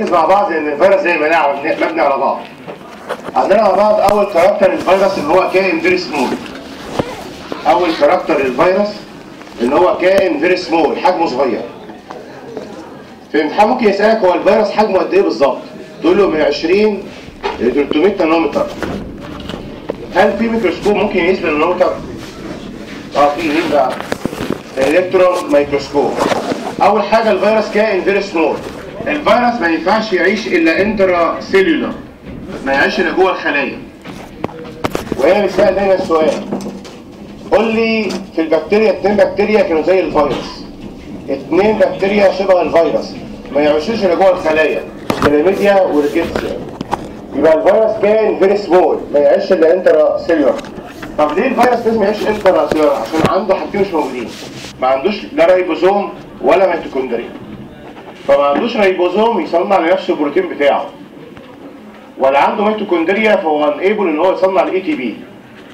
مع بعض ان الفيروس زي ما نعرف مبني على بعض عندنا مع بعض اول كاركتر الفيروس اللي هو كائن فيري سمول اول كاركتر الفيروس اللي هو كائن فيري سمول حجمه صغير في الامتحان ممكن يسالك هو الفيروس حجمه قد ايه بالظبط تقول له من 20 ل 300 نانومتر هل في ميكروسكوب ممكن يقيس بالنانومتر اه في مين بقى الكترون ميكروسكوب اول حاجه الفيروس كائن فيري سمول الفيروس ما ينفعش يعيش الا انترا سيلولار ما يعيش الا جوه الخلايا وهنا بيسال دايما السؤال قول لي في البكتيريا اتنين بكتيريا كانوا زي الفيروس اتنين بكتيريا شبه الفيروس ما يعيشوش الا جوه الخلايا كلاميديا وريكيتسيا يبقى الفيروس كان فيري سمول ما يعيش الا انترا سيلولار طب ليه الفيروس لازم يعيش انترا سيلولار عشان عنده حاجتين مش موجودين ما عندوش لا رايبوزوم ولا ميتوكوندريا فما عندوش رايبوزوم يصنع لنفسه البروتين بتاعه ولا عنده ميتوكوندريا فهو انيبل ان هو يصنع الاي تي بي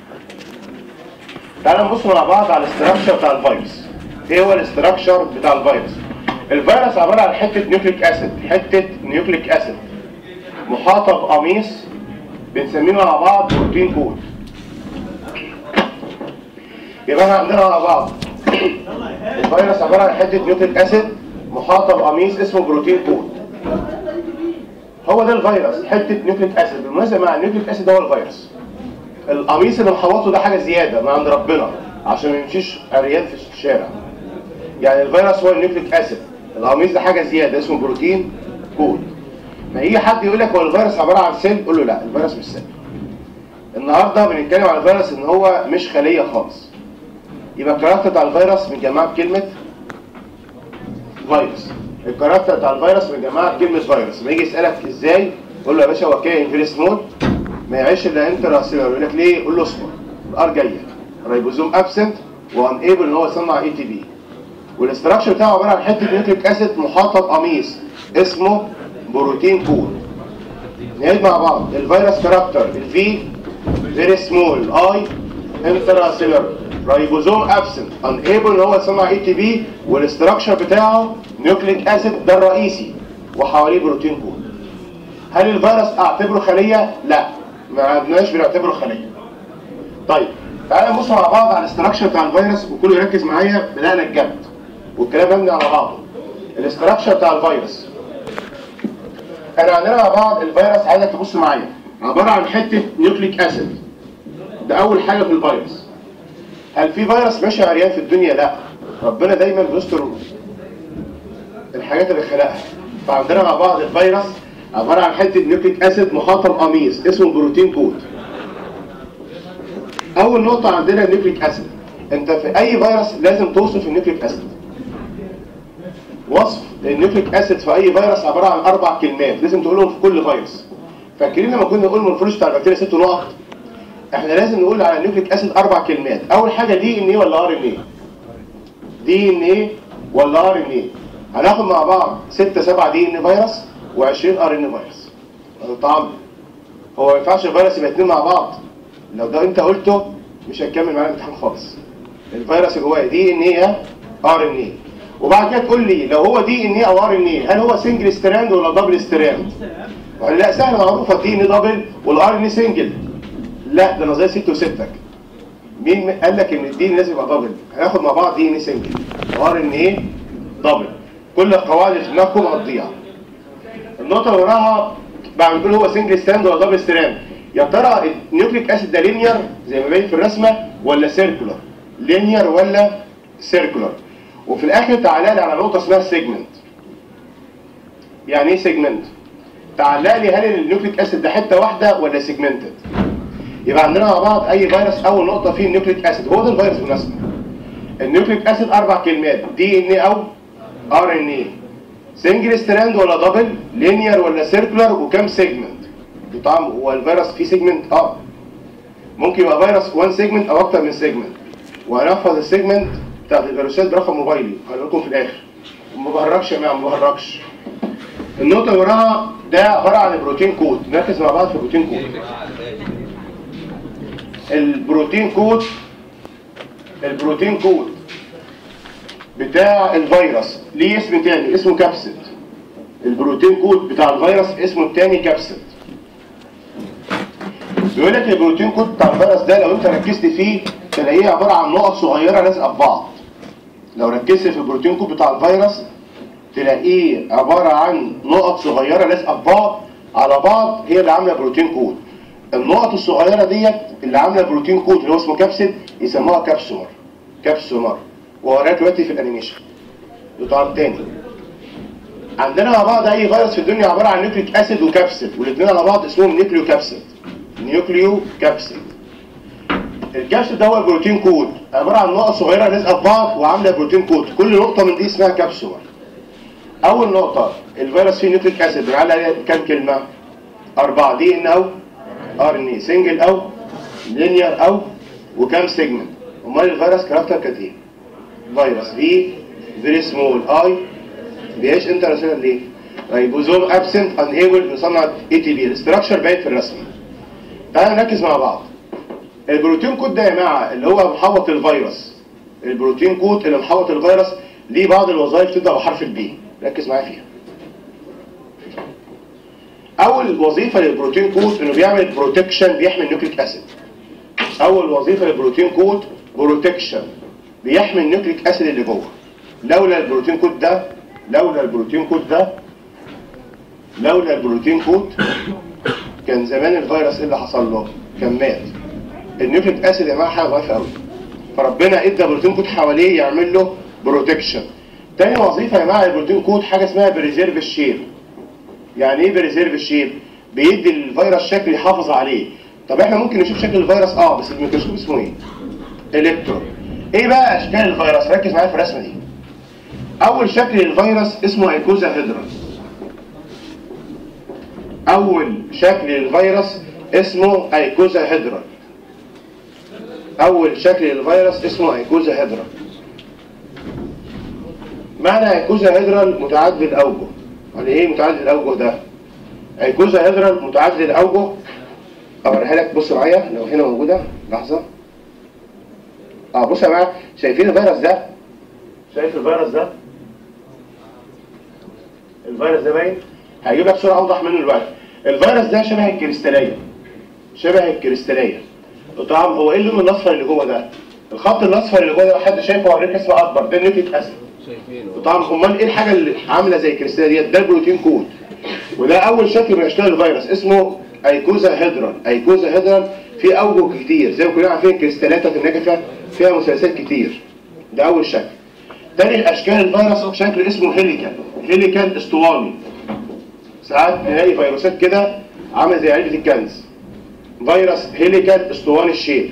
تعالوا نبص مع بعض على الاستراكشر بتاع الفيروس ايه هو الاستراكشر بتاع الفيروس الفيروس عباره عن حته نيوكليك اسيد حته نيوكليك اسيد محاطه بقميص بنسميه مع بعض بروتين كود يبقى احنا عندنا مع بعض الفيروس عباره عن حته نيوكليك اسيد محاطه بقميص اسمه بروتين كود هو ده الفيروس حته نيوكليك اسيد بالمناسبه مع النيوكليك اسيد هو الفيروس القميص اللي محوطه ده حاجه زياده من عند ربنا عشان ما يمشيش اريات في الشارع يعني الفيروس هو النيوكليك اسيد القميص ده حاجه زياده اسمه بروتين كود ما يجي حد يقول لك هو الفيروس عباره عن سيل قول له لا الفيروس مش سيل النهارده بنتكلم على الفيروس ان هو مش خليه خالص يبقى الكاركتر بتاع الفيروس متجمعه بكلمه فيروس الكاركتر بتاع الفيروس متجمعه بكلمه فيروس لما يجي يسالك ازاي قول له يا باشا هو كائن فيري سمول ما يعيش الا انترا سيلولار يقول لك ليه قول له اصبر الار جايه رايبوزوم ابسنت وان ايبل ان هو يصنع اي تي بي والاستراكشر بتاعه عباره عن حته نيوكليك اسيد محاطه بقميص اسمه بروتين كود نعيد مع بعض الفيروس كاركتر الفي فيري سمول اي انترا سيلولار رايبوزوم ابسنت ان ايبل ان هو يصنع اي تي بي والاستراكشر بتاعه نيوكليك اسيد ده الرئيسي وحواليه بروتين كود هل الفيروس اعتبره خليه لا ما عندناش بنعتبره خليه طيب تعالى نبص مع بعض على الاستراكشر بتاع الفيروس وكله يركز معايا بدانا الجد والكلام مبني على بعضه الاستراكشر بتاع الفيروس احنا عندنا مع بعض الفيروس عايزك تبص معايا عباره عن حته نيوكليك اسيد ده اول حاجه في الفيروس هل في فيروس ماشي عريان في الدنيا لا ربنا دايما بيستر الحاجات اللي خلقها فعندنا مع بعض الفيروس عباره عن حته نيوكليك اسيد محاطه بقميص اسمه بروتين كود اول نقطه عندنا النيوكليك اسيد انت في اي فيروس لازم توصف النيوكليك اسيد وصف النيوكليك اسيد في اي فيروس عباره عن اربع كلمات لازم تقولهم في كل فيروس فاكرين لما كنا نقول المورفولوجي بتاع البكتيريا ست نقط احنا لازم نقول على النيوكليك اسيد اربع كلمات اول حاجه دي ان ايه ولا ار ان ايه دي ان ايه ولا ار ان ايه هناخد مع بعض 6 7 دي ان فيروس و20 ار ان فيروس طعم هو ما ينفعش الفيروس يبقى اتنين مع بعض لو ده انت قلته مش هتكمل معانا الامتحان خالص الفيروس اللي جواه دي ان ايه ار ان ايه وبعد كده تقول لي لو هو دي ان ايه او ار ان ايه هل هو سنجل ستراند ولا دبل ستراند لا سهله معروفه دي ان دبل والار ان سنجل لا ده نظريه ست وستك مين قال لك ان الدي ان لازم يبقى دبل هناخد مع بعض دي ان سنجل وار ان ايه دبل كل القواعد اللي في دماغكم هتضيع النقطه اللي وراها بعد ما نقول هو سنجل ستراند ولا دبل ستراند يا ترى النيوكليك اسيد ده لينير زي ما باين في الرسمه ولا سيركولار لينير ولا سيركولار وفي الاخر تعالى لي على نقطه اسمها سيجمنت يعني ايه سيجمنت تعالى لي هل النيوكليك اسيد ده حته واحده ولا سيجمنتد يبقى عندنا مع بعض اي فيروس اول نقطه فيه النيوكليك اسيد هو ده الفيروس بالمناسبه النيوكليك اسيد اربع كلمات دي ان ايه او ار ان ايه سنجل ستراند ولا دبل لينير ولا سيركولار وكام سيجمنت طبعا هو الفيروس فيه سيجمنت اه ممكن يبقى فيروس 1 سيجمنت او اكتر من سيجمنت وهنحفظ السيجمنت بتاعت الفيروسات برقم موبايلي هقول لكم في الاخر ما بهرجش يا جماعه ما بهرجش النقطه اللي وراها ده عباره عن بروتين كود نركز مع بعض في البروتين كود البروتين كود البروتين كود بتاع الفيروس ليه اسم تاني اسمه كابسيد البروتين كود بتاع الفيروس اسمه التاني كابسيد بيقول لك البروتين كود بتاع الفيروس ده لو انت ركزت فيه تلاقيه عباره عن نقط صغيره لازقه في بعض لو ركزت في البروتين كود بتاع الفيروس تلاقيه عباره عن نقط صغيره لازقه في بعض على بعض هي اللي عامله بروتين كود النقط الصغيره ديت اللي عامله بروتين كود اللي هو اسمه كابسيد يسموها كابسومر كابسومر وهوريك دلوقتي في الانيميشن يطعم تاني عندنا مع بعض اي فيروس في الدنيا عباره عن نيوكليك اسيد وكابسيد والاثنين على بعض اسمهم نيوكليو كابسيد نيوكليو كابسيد الكبسول ده هو البروتين كود عباره عن نقط صغيره لازقه في بعض وعامله بروتين كود كل نقطه من دي اسمها كبسول اول نقطه الفيروس فيه نيوكليك اسيد بنعلق عليها كام كلمه أربعة دي ان او ار ان اي سنجل او لينير او وكام سيجمنت امال الفيروس كاركتر كانت ايه فيروس في فيري سمول اي بيعيش انترناشونال ليه ريبوزوم ابسنت ان ايبل نصنع اي تي بي الاستراكشر باين في الرسم تعالوا نركز مع بعض البروتين كود ده يا جماعه اللي هو محوط الفيروس البروتين كود اللي محوط الفيروس ليه بعض الوظائف تبدا بحرف البي ركز معايا فيها اول وظيفه للبروتين كود انه بيعمل بروتكشن بيحمي النيوكليك اسيد اول وظيفه للبروتين كود بروتكشن بيحمي النيوكليك اسيد اللي جوه لولا البروتين كود ده لولا البروتين كود ده لولا البروتين كود كان زمان الفيروس ايه اللي حصل له كان مات النيوكليك اسيد يا جماعه حاجه ضعيفه قوي فربنا ادى بروتين كود حواليه يعمل له بروتكشن تاني وظيفه يا جماعه البروتين كود حاجه اسمها بريزيرف الشيب يعني ايه بريزيرف الشيب بيدي الفيروس شكل يحافظ عليه طب احنا ممكن نشوف شكل الفيروس اه بس الميكروسكوب اسمه ايه الكترون ايه بقى اشكال الفيروس ركز معايا في الرسمه دي اول شكل للفيروس اسمه ايكوزا هيدرا اول شكل للفيروس اسمه ايكوزا هيدرا اول شكل للفيروس اسمه ايكوزا هيدرا معنى ايكوزا هيدرا متعدد الاوجه يعني ايه متعدد الاوجه ده ايكوزا هيدرا متعدد الاوجه اوريها لك بص معايا لو هنا موجوده لحظه اه بص يا جماعه شايفين الفيروس ده شايف الفيروس ده الفيروس ده باين هجيب لك صوره اوضح منه دلوقتي الفيروس ده شبه الكريستاليه شبه الكريستاليه طبعا هو ايه اللون الاصفر اللي جوه ده الخط الاصفر اللي جوه ده لو حد شايفه اوريك اسمه اكبر ده نيوكليك اسيد شايفينه طبعا امال ايه الحاجه اللي عامله زي الكريستاليه ديت ده البروتين كود وده اول شكل من اشكال الفيروس اسمه ايكوزا هيدرال ايكوزا هيدرال في اوجه كتير زي ما كلنا عارفين الكريستالات النجفه فيها مثلثات كتير ده اول شكل تاني اشكال الفيروس شكل اسمه هيليكال هيليكال اسطواني ساعات نلاقي فيروسات كده عامله زي علبه الكنز فيروس هيليكال اسطواني الشيب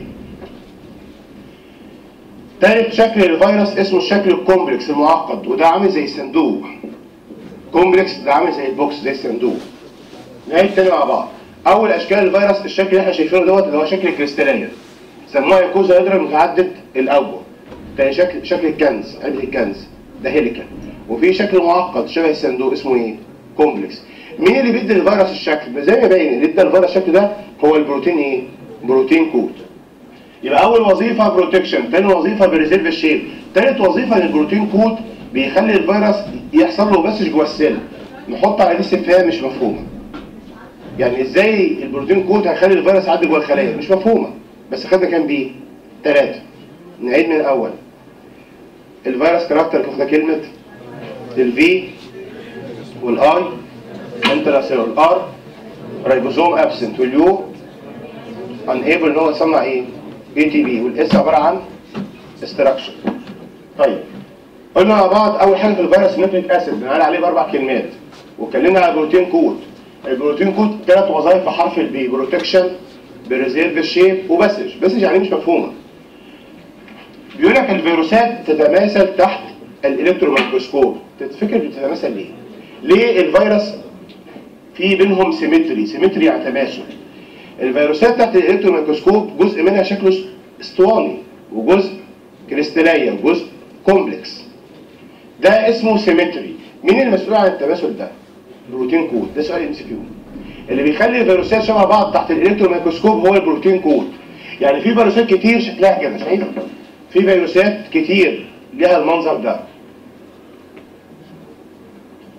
تالت شكل للفيروس اسمه الشكل الكومبلكس المعقد وده عامل زي الصندوق كومبلكس ده عامل زي البوكس زي الصندوق نعيد تاني مع بعض اول اشكال الفيروس الشكل اللي احنا شايفينه دوت اللي هو شكل الكريستاليه سموها يكوزا هيدرا متعدد الاوجه تاني شكل شكل الكنز علبه الكنز ده هيليكال وفي شكل معقد شبه الصندوق اسمه ايه كومبلكس مين اللي بيدي الفيروس الشكل زي ما باين اللي ادى الفيروس الشكل ده هو البروتين ايه بروتين كود يبقى اول وظيفه بروتكشن تاني وظيفه بريزيرف الشيب تالت وظيفه للبروتين كود بيخلي الفيروس يحصل له مسج جوه السيل نحط على دي استفهام مش مفهومه يعني ازاي البروتين كود هيخلي الفيروس يعدي جوه الخلايا مش مفهومه بس خدنا كام بيه ثلاثه نعيد من الاول الفيروس كاركتر كنا كلمه الفي والاي انتراسيلولار الار ريبوزوم ابسنت واليو unable ان هو يصنع ايه اي تي بي والاس عباره عن استراكشر طيب قلنا مع بعض اول حاجه في الفيروس نيوكليك اسيد بنقول عليه باربع كلمات واتكلمنا على البروتين كود البروتين كود ثلاث وظائف في حرف البي بروتكشن بريزيرف الشيب وبسج بسج يعني مش مفهومه بيقول لك الفيروسات تتماثل تحت الالكتروميكروسكوب تفتكر بتتماثل ليه ليه الفيروس في بينهم سيمتري سيمتري يعني تماثل الفيروسات تحت الالكتروميكروسكوب جزء منها شكله اسطواني وجزء كريستاليه وجزء كومبلكس ده اسمه سيمتري مين المسؤول عن التماثل ده بروتين كود ده سؤال ام سي كيو اللي بيخلي الفيروسات شبه بعض تحت الالكتروميكروسكوب هو البروتين كود يعني في فيروسات كتير شكلها كده شايف في فيروسات كتير لها المنظر ده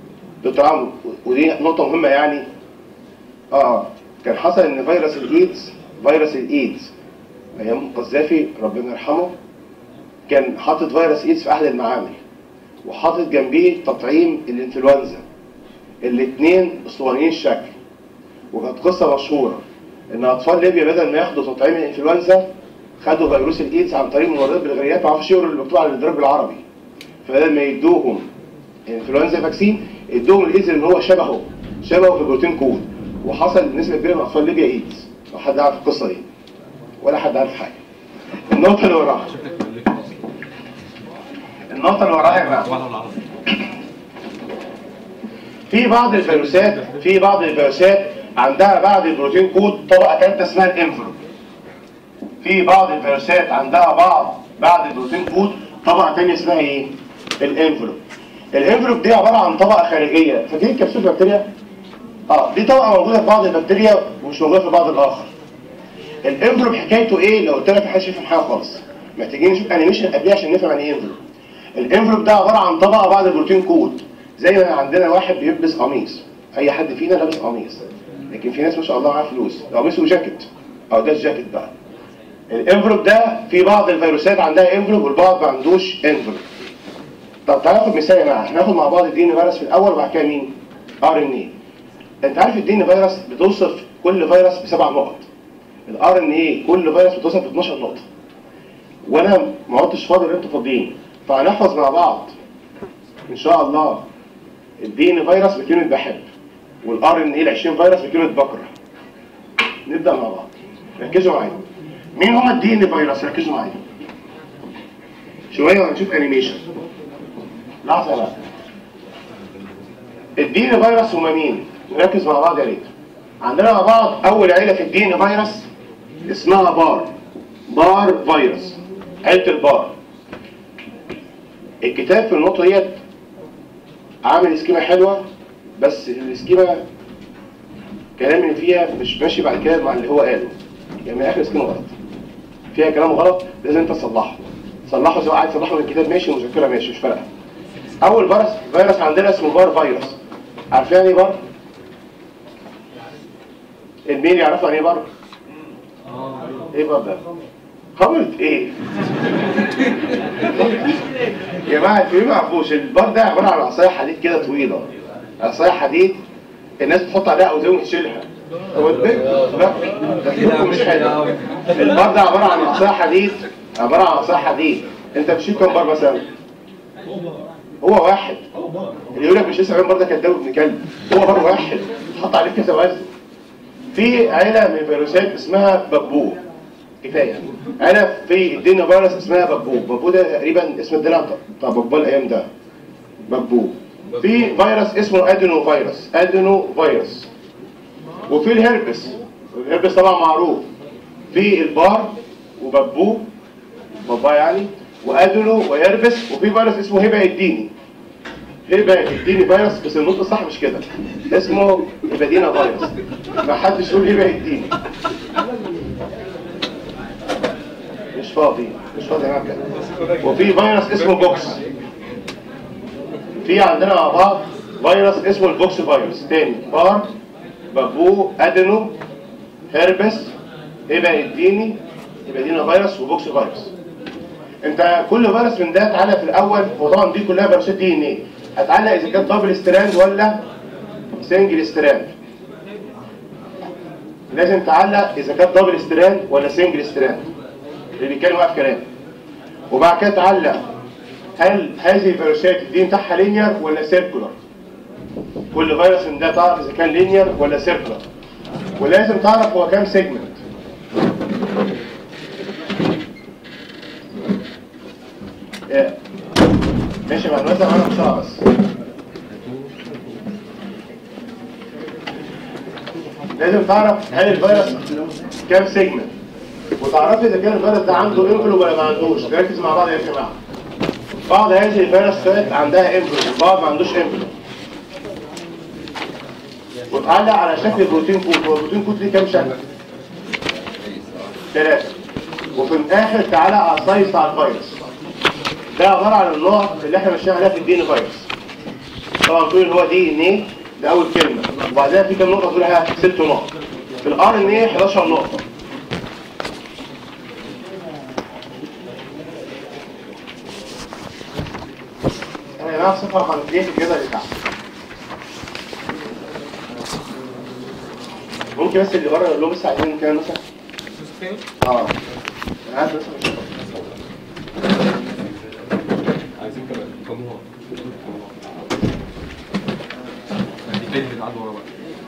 دكتور عمرو ودي نقطه مهمه يعني اه كان حصل ان فيروس الايدز فيروس الايدز ايام قذافي ربنا يرحمه كان حاطط فيروس ايدز في احد المعامل وحاطط جنبيه تطعيم الانفلونزا الاثنين اسطوانيين الشكل وكانت قصه مشهوره ان اطفال ليبيا بدل ما ياخدوا تطعيم الانفلونزا خدوا فيروس الايدز عن طريق ممرضات بالغريات ما اعرفش يقروا اللي مكتوب على الادراك بالعربي فبدل ما يدوهم انفلونزا فاكسين ادوهم الايدز ان هو شبهه شبهه في البروتين كود وحصل نسبه كبيره من اطفال ليبيا ايدز لو حد عارف القصه دي ولا حد عارف حاجه النقطه اللي وراها النقطه اللي وراها يا جماعه في بعض الفيروسات في بعض الفيروسات عندها بعد البروتين كود طبقه ثالثه اسمها الانفلو في بعض الفيروسات عندها بعض بعد البروتين كود طبقه ثانيه اسمها ايه الانفلوب الانفلوب دي عباره عن طبقه خارجيه فاكرين كبسول بكتيريا اه دي طبقه موجوده في بعض البكتيريا ومش موجوده في بعض الاخر الانفلوب حكايته ايه لو قلت لك محدش يفهم حاجه خالص محتاجين نشوف انيميشن قبليه عشان نفهم يعني ايه انفلوب الانفلوب ده عباره عن طبقه بعد البروتين كود زي ما عندنا واحد بيلبس قميص اي حد فينا لابس قميص لكن في ناس ما شاء الله معاها فلوس قميص وجاكيت او ده الجاكيت بقى الانفلوب ده في بعض الفيروسات عندها انفلوب والبعض ما عندوش انفلوب طب تعالى ناخد مثال يا جماعه هناخد مع بعض الدين فيروس في الاول وبعد كده مين ار ان اي انت عارف الدين فيروس بتوصف كل فيروس بسبع نقط الار ان اي كل فيروس بتوصف ب 12 نقطه وانا ما عدتش فاضي ولا انتوا فاضيين فهنحفظ مع بعض ان شاء الله الدين فيروس بكلمه بحب والار ان اي ال 20 فيروس بكلمه بكره نبدا مع بعض ركزوا معايا مين هما الدي ان فيروس ركزوا معايا شويه وهنشوف انيميشن لحظه بقى الدي ان فيروس هما مين نركز مع بعض يا ريت عندنا مع بعض اول عيله في الدي ان فيروس اسمها بار بار فيروس عيله البار الكتاب في النقطه ديت عامل سكيمه حلوه بس السكيمه كلام اللي فيها مش ماشي بعد كده مع اللي هو قاله يعني من اخر سكيمه غلط فيها كلام غلط لازم انت تصلحه تصلحه سواء عايز تصلحه من الكتاب ماشي ومذكره ماشي مش فارقه اول فيروس فيروس عندنا اسمه بار فيروس عارفين يعني ايه بار؟ المين يعرفوا يعني ايه بار؟ ايه بار ده؟ خمرة ايه؟ يا جماعه انتوا ليه ما عرفوش البار ده عباره عن عصايه حديد كده طويله عصايه حديد الناس بتحط عليها اوزان وتشيلها هو البيت لا تفكيركم مش حلو البار ده عباره عن عصايه حديد عباره عن عصايه حديد انت بتشيل كام بار مثلا؟ هو واحد اللي يقول لك مش لسه كام بار ده كداب ابن كلب هو بار واحد تحط عليه كذا وزن في عيله من الفيروسات اسمها بابو كفايه عيله في الدين فيروس اسمها بابو بابو ده تقريبا اسم الدلع بتاع بابو الايام ده بابو في فيروس اسمه ادينو فيروس ادينو فيروس وفي الهربس الهربس طبعا معروف في البار وبابو بابا يعني وادينو وهربس وفي فيروس اسمه هبه الديني هبه الديني فيروس بس النطق الصح مش كده اسمه هبادينا فيروس ما حدش يقول هبه الديني مش فاضي مش فاضي يا جماعه وفي فيروس اسمه بوكس في عندنا مع بعض فيروس اسمه البوكس فيروس تاني بار بابو ادينو هربس هبه الديني هبادينا فيروس وبوكس فيروس انت كل فيروس من ده تعالى في الاول هو طبعا دي كلها فيروسات دي ان ايه هتعلق اذا كانت دبل ستراند ولا سنجل ستراند لازم تعلق اذا كانت دبل ستراند ولا سنجل ستراند اللي بيتكلم واقف كلام وبعد كده تعلق هل هذه الفيروسات الدين بتاعها لينير ولا سيركولار كل فيروس من ده تعرف اذا كان لينير ولا سيركولار ولازم تعرف هو كام سيجمنت إيه. ماشي مع الوزن انا بسرعه بس لازم تعرف هل الفيروس كام سيجمنت وتعرف اذا كان الفيروس ده عنده انفلو ولا ما عندوش نركز مع بعض يا جماعه بعض هذه الفيروسات عندها انفلو وبعض ما عندوش انفلو وتعلق على شكل بروتين كود هو البروتين كود ليه كام شكل؟ ثلاثة وفي الاخر تعالى على السايز بتاع الفيروس ده عبارة عن النوع اللي احنا ماشيين عليها في الدين فيروس طبعا تقول ان هو دي ان ايه ده اول كلمه وبعدها في كام نقطه تقولها ست نقط في الار ان ايه 11 نقطه انا يا جماعه صفر رقم 2 في الجدول اللي تحت ممكن بس اللي بره يقول لهم بس عايزين كام مثلا اه انا عارف بس مش عايزين كمان قانون دي فين بتعدوا ورا بقى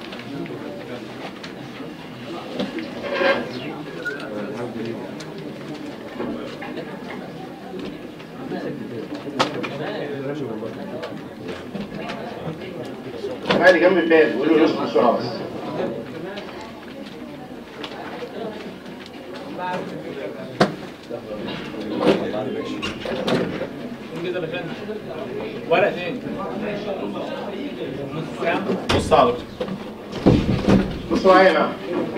الجماعه اللي جنب الباب قولوا له يصحوا بسرعه بس كده لكن ورق تاني بص على بصوا معايا بقى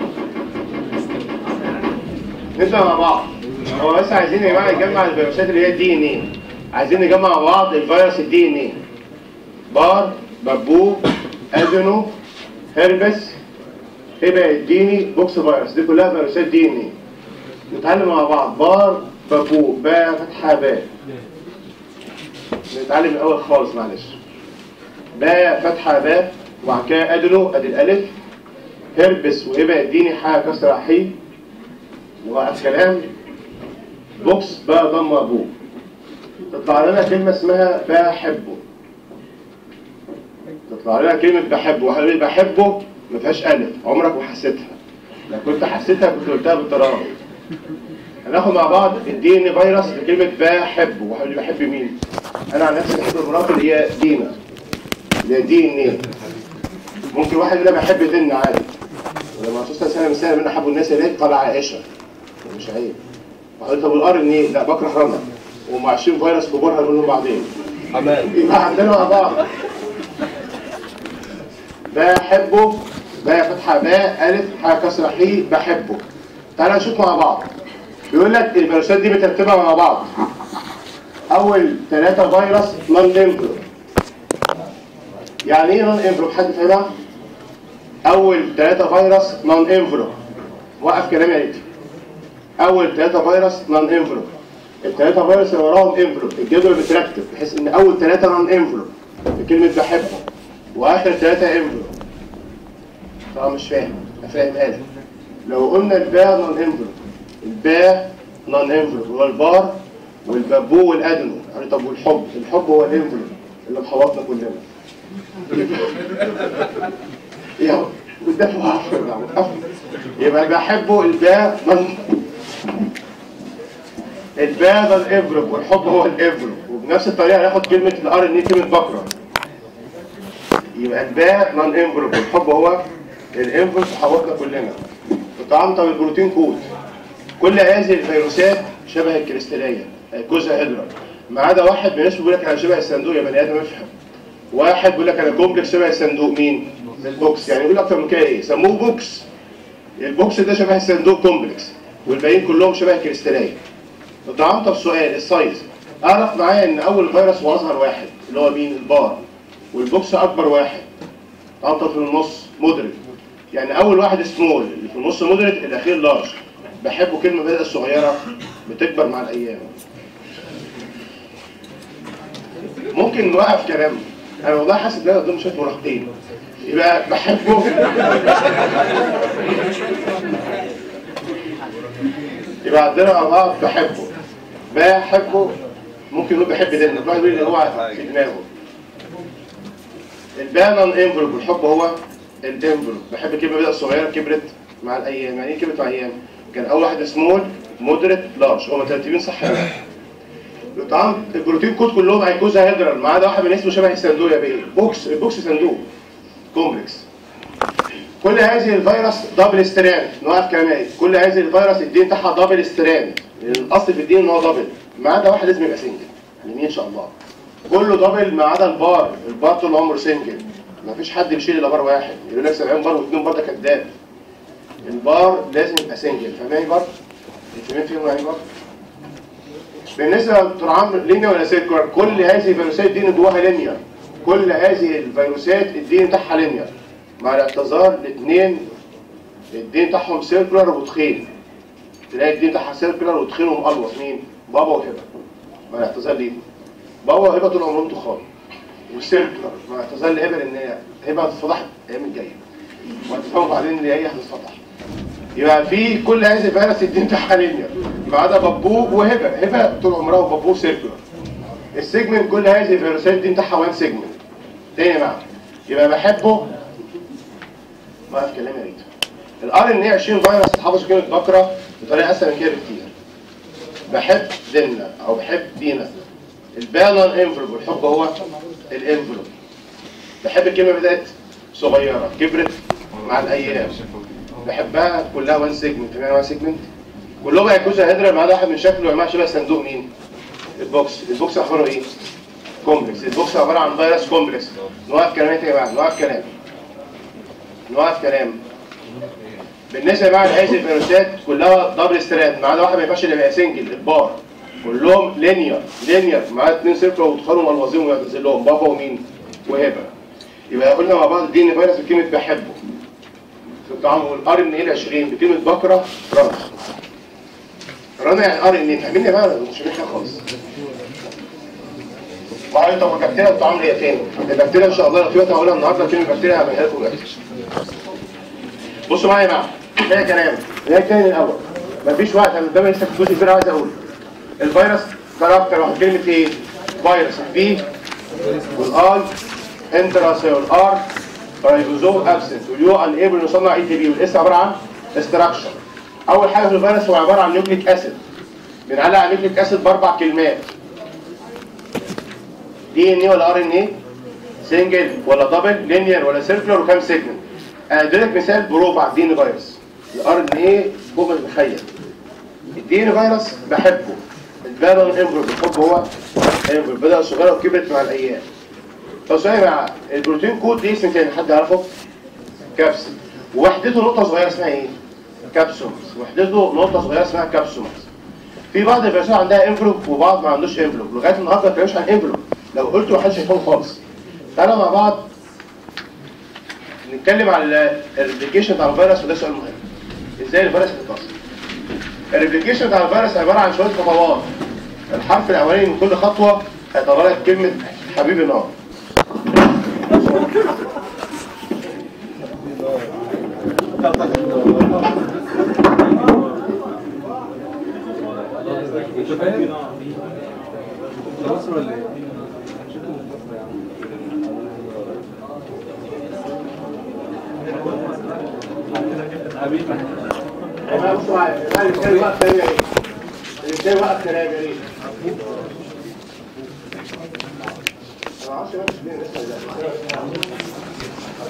نبدا مع بعض هو بس عايزين يا جماعه نجمع الفيروسات اللي هي الدي ان ايه عايزين نجمع مع بعض الفيروس الدي ان ايه بار بابو ادينو هربس هبه الديني بوكس فيروس دي كلها فيروسات دي ان ايه نتعلم مع بعض بار بابو باء فتحه باء نتعلم من الاول خالص معلش باء فتحه باء وبعد كده ادينو ادي الالف هربس وهبه اديني حاجه كسر حي وقف كلام بوكس بقى ضم ابوه تطلع لنا كلمه اسمها بحبه تطلع لنا كلمه بحبه وحبيبي بحبه ما فيهاش الف عمرك ما حسيتها لو كنت حسيتها كنت قلتها بالطريقه هناخد مع بعض الدي ان فيروس بكلمه بحبه وحبيبي بحب مين انا عن نفسي بحب مراتي اللي هي دينا اللي هي دي ان ايه ممكن واحد يقول انا بحب دينا عادي ولما الرسول صلى الله عليه وسلم من احب الناس اليك قال عائشه مش عيب وقلت طب الار ان ايه لا بكره رنا وهم عايشين فيروس كبار هنقول لهم بعدين حمام يبقى عندنا مع بعض بحبه باء فتحه باء الف حاء كسره حي بحبه تعالى نشوف مع بعض بيقول لك الفيروسات دي مترتبه مع بعض اول ثلاثه فيروس نون انفلو يعني ايه نون انفلو حد فاهمها اول ثلاثه فيروس نون انفلو وقف كلامي يا ريت اول ثلاثه فيروس نون انفلو الثلاثه فيروس اللي وراهم انفلو الجدول مترتب بحيث ان اول ثلاثه نون انفلو بكلمه بحبه واخر ثلاثه انفلو طبعا مش فاهم افهمها لك لو قلنا الباء نون انفلو الباء نون انفلو هو البار والبابو والادنو يعني طب والحب الحب هو الانفلو اللي محوطنا كلنا يلا قدام واحد يبقى بحبه الباء نون الباء ده الانفلوب والحب هو الانفلوب وبنفس الطريقه هناخد كلمه الار ان كلمه بكره يبقى الباء نون انفلوب والحب هو الانفلوب حوطنا كلنا وطعام طب البروتين كود كل هذه الفيروسات شبه الكريستاليه جزء هيدرا ما عدا واحد من الناس بيقول لك انا شبه الصندوق يا بني ادم افهم واحد بيقول لك انا كومبلكس شبه الصندوق مين؟ البوكس يعني يقول اكتر من كده ايه؟ سموه بوكس البوكس ده شبه الصندوق كومبلكس والباقيين كلهم شبه الكريستاليه طبعا طب سؤال السايز اعرف معايا ان اول فيروس هو اصغر واحد اللي هو مين البار والبوكس اكبر واحد طب في النص مودريت يعني اول واحد سمول اللي في النص مودريت الاخير لارج بحبه كلمه بدأ صغيره بتكبر مع الايام ممكن نوقف كلام انا والله حاسس ان انا قدام شويه مراهقين يبقى بحبه يبقى عندنا مع بعض بحبه بحبه ممكن نقول بحب ده الواحد يقول اللي هو في دماغه البانن انفلوب والحب هو الانفلوب بحب كلمه بدأ صغيره كبرت مع الايام يعني ايه كبرت مع الايام كان اول واحد سمول مودريت لارج هم مترتبين صح ولا لا؟ طبعا البروتين كود كلهم هيكوزا هيدرال ما عدا واحد من اسمه شبه الصندوق يا بيه بوكس البوكس صندوق كومبلكس كل هذه الفيروس دبل ستراند نوقف كمان كل هذه الفيروس الدين بتاعها دبل ستراند الاصل في الدين ان هو دبل ما عدا واحد لازم يبقى سنجل يمين ان شاء الله كله دبل ما عدا البار البار طول عمره سنجل ما فيش حد بيشيل الا بار واحد يقول لك 70 بار واثنين بار ده كذاب البار لازم يبقى سنجل فاهم ايه بار؟ الفيلمين فيهم يعني بار؟ بالنسبه للطعام لينيا ولا سيركولار كل هذه الفيروسات دي جواها لينيا كل هذه الفيروسات الدين بتاعها لينير مع الاعتذار الاثنين الدين بتاعهم سيركلر وتخين تلاقي الدين بتاعها سيركلر وتخين ومقلوص مين؟ بابا وهبه مع الاعتذار ليه؟ بابا وهبه طول عمرهم تخان وسيركلر مع اعتذار لهبه لان هي هبه هتتفضح الايام الجايه وهتفهموا بعدين ان هي هتتفضح يبقى في كل هذه الفيروس الدين بتاعها لينير ما عدا بابوه وهبه هبه طول عمرها وبابوه سيركلر السيجمنت كل هذه الفيروسات دي بتاعها وان سيجمنت تاني معنى يبقى بحبه ما في كلام يا ريت الار ان اي 20 فيروس تحافظ كلمه بكره بطريقه اسهل من كده بكتير بحب دينا او بحب دينا البالون انفلوب الحب هو الانفلوب بحب الكلمه بدات صغيره كبرت مع الايام بحبها كلها وان سيجمنت فاهم وان سيجمنت كلهم هيكوزا هيدرا ما عدا واحد من شكله يا جماعه شبه صندوق مين؟ البوكس البوكس اخباره ايه؟ كومبلكس البوكس عباره عن فيروس كومبلكس نوقف كلامات يا جماعه نوقف كلام نوقف كلام بالنسبه بقى لهذه الفيروسات كلها دبل ستراند ما عدا واحد ما ينفعش يبقى سنجل البار كلهم لينير لينير معاه اثنين صفر وتخانوا ملوظين ويعتزل لهم بابا ومين؟ وهبه يبقى قلنا مع بعض الدين فيروس بكلمه بحبه في الطعام والار ان ايه 20 بكلمه بكره رنا رنا يعني ار ان ايه فاهمين يا بقى مش فاهمين حاجه خالص وعلى طب البكتيريا الطعام اللي هي فين؟ البكتيريا ان شاء الله لو في وقت هقولها النهارده كلمه بكتيريا هعملها لكم دلوقتي بصوا معايا بقى ده كلام ده التاني الاول مفيش وقت انا قدامي لسه في جزء كبير عايز اقوله الفيروس كاركتر واحد كلمه ايه؟ فيروس البي والاي انتراسيل ار رايبوزوم ابسنت واليو ان ايبل نصنع اي تي بي والاس عباره عن استراكشر اول حاجه في الفيروس هو عباره عن نيوكليك اسيد بنعلق على نيوكليك اسيد باربع كلمات دي ان ايه ولا ار ان ايه سنجل ولا دبل لينير ولا سيركلر وكام سيجمنت انا اديلك مثال بروف على الدي ان فيروس الار ان ايه فوق ما تتخيل الدي ان فيروس بحبه البالون انفلوب الحب هو انفلوب بدا صغيره وكبرت مع الايام طب سؤال مع البروتين كود ليه اسم تاني حد يعرفه؟ كابسول ووحدته نقطه صغيره اسمها ايه؟ كابسولز وحدته نقطه صغيره اسمها كابسولز في بعض الفيروسات عندها انفلوب وبعض ما عندوش انفلوب لغايه النهارده ما اتكلمش عن انفلوب لو قلت محدش هيفهم خالص تعالوا مع بعض نتكلم على الريبليكيشن بتاع الفيروس وده سؤال مهم ازاي الفيروس بيتكسر الريبليكيشن بتاع الفيروس عباره عن شويه خطوات الحرف الاولاني من كل خطوه هيتغير كلمه حبيبي نار انت فاهم؟ مصر ولا ايه؟ حبيبي انا مش عارف انا الانسان وقف كلام يا ريت الانسان وقف كلام يا ريت أنا ما اعرفش بس ليه لسه ده.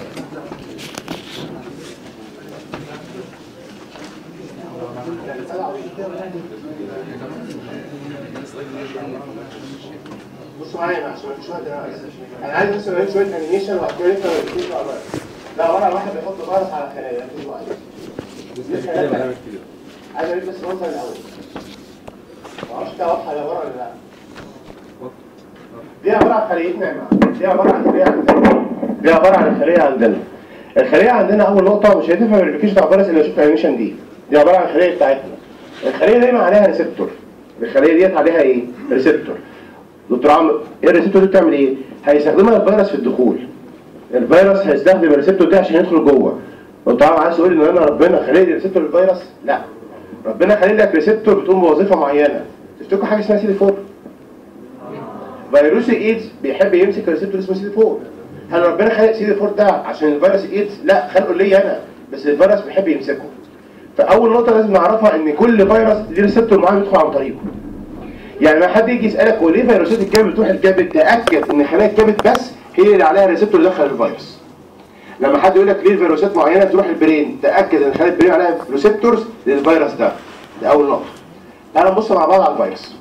بصوا معايا بقى عشان مفيش وقت انا انا عايز بس اوريك شويه انيميشن وهتقول انت ما على الفيروس. ده عباره عن واحد بيحط فيروس على خلايا مفيش وقت. دي خلايا بقى. عايز اوريك بس النقطه الاول ما اعرفش ده واضحه ولا ولا لا دي عباره عن خليتنا يا جماعه دي عباره عن خليه عندنا دي عباره عن الخليه عندنا الخليه عندنا اول نقطه مش هتفهم الريبليكيشن بتاع الفيروس الا لو شفت الانيميشن دي دي عباره عن الخليه بتاعتنا الخليه دايما عليها ريسبتور الخليه ديت عليها ايه ريسبتور دكتور عمرو ايه الريسبتور دي بتعمل ايه هيستخدمها الفيروس في الدخول الفيروس هيستخدم الريسبتور ده عشان يدخل جوه دكتور عمرو عايز تقول ان انا ربنا خلق لي ريسبتور للفيروس لا ربنا خلق لك ريسبتور بتقوم بوظيفه معينه تفتكروا حاجه اسمها سي دي 4 فيروس الايدز بيحب يمسك ريسبتور اسمه سي دي 4 هل ربنا خلق سي دي 4 ده عشان الفيروس الايدز لا خلقه ليا انا بس الفيروس بيحب يمسكه فاول نقطه لازم نعرفها ان كل فيروس ليه ريسبتور معين بيدخل عن طريقه يعني لما حد يجي يسالك هو ليه فيروسات الكبد بتروح الكبد تاكد ان خلايا الكبد بس هي اللي عليها ريسبتور يدخل الفيروس لما حد يقول لك ليه فيروسات معينه تروح البرين تاكد ان خلايا البرين عليها ريسبتورز للفيروس ده ده اول نقطه تعالى نبص مع بعض على الفيروس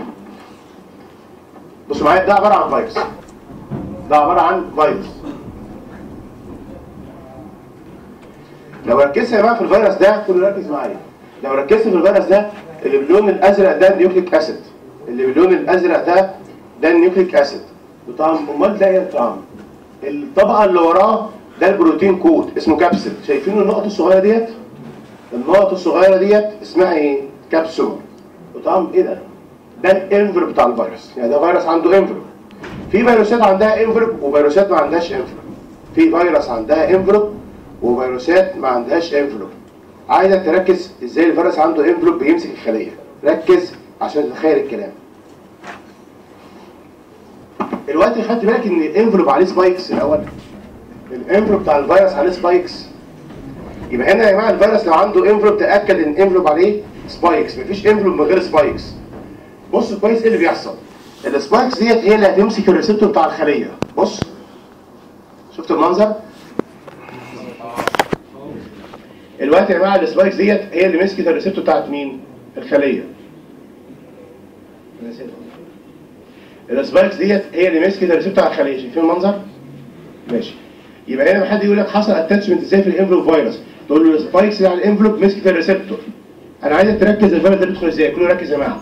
بصوا معايا ده عباره عن فيروس ده عباره عن فيروس لو ركزت يا جماعه في الفيروس ده كله ركز معايا لو ركزت في الفيروس ده اللي باللون الازرق ده النيوكليك اسيد اللي باللون الازرق ده ده النيوكليك اسيد طعم امال ده ايه طعم الطبقه اللي وراه ده البروتين كود اسمه كابسل شايفين النقط الصغيره ديت النقط الصغيره ديت اسمها ايه كبسول وطبعا ايه ده ده الانفلوب بتاع الفيروس يعني ده فيروس عنده انفلوب في فيروسات عندها انفلوب وفيروسات ما عندهاش انفلوب في فيروس عندها انفلوب وفيروسات ما عندهاش انفلوب عايزك تركز ازاي الفيروس عنده انفلوب بيمسك الخليه ركز عشان تتخيل الكلام دلوقتي خدت بالك ان الانفلوب عليه سبايكس الاول الانفلوب بتاع الفيروس عليه سبايكس يبقى هنا يا جماعه الفيروس لو عنده انفلوب تاكد ان الانفلوب عليه سبايكس مفيش انفلوب من غير سبايكس بص كويس ايه اللي بيحصل السبايكس ديت هي اللي هتمسك الريسبتور بتاع الخليه بص شفت المنظر الوقت يا جماعه السبايكس ديت هي اللي مسكت الريسبتور بتاعت مين الخليه السبايكس ديت هي اللي مسكت الريسبتور بتاع الخليه شايفين المنظر ماشي يبقى هنا لما حد يقول لك حصل اتاتشمنت ازاي في الانفلوب فيروس تقول له السبايكس اللي على الانفلوب مسكت الريسبتور انا عايزك تركز الفيروس ده بيدخل ازاي كله ركز يا جماعه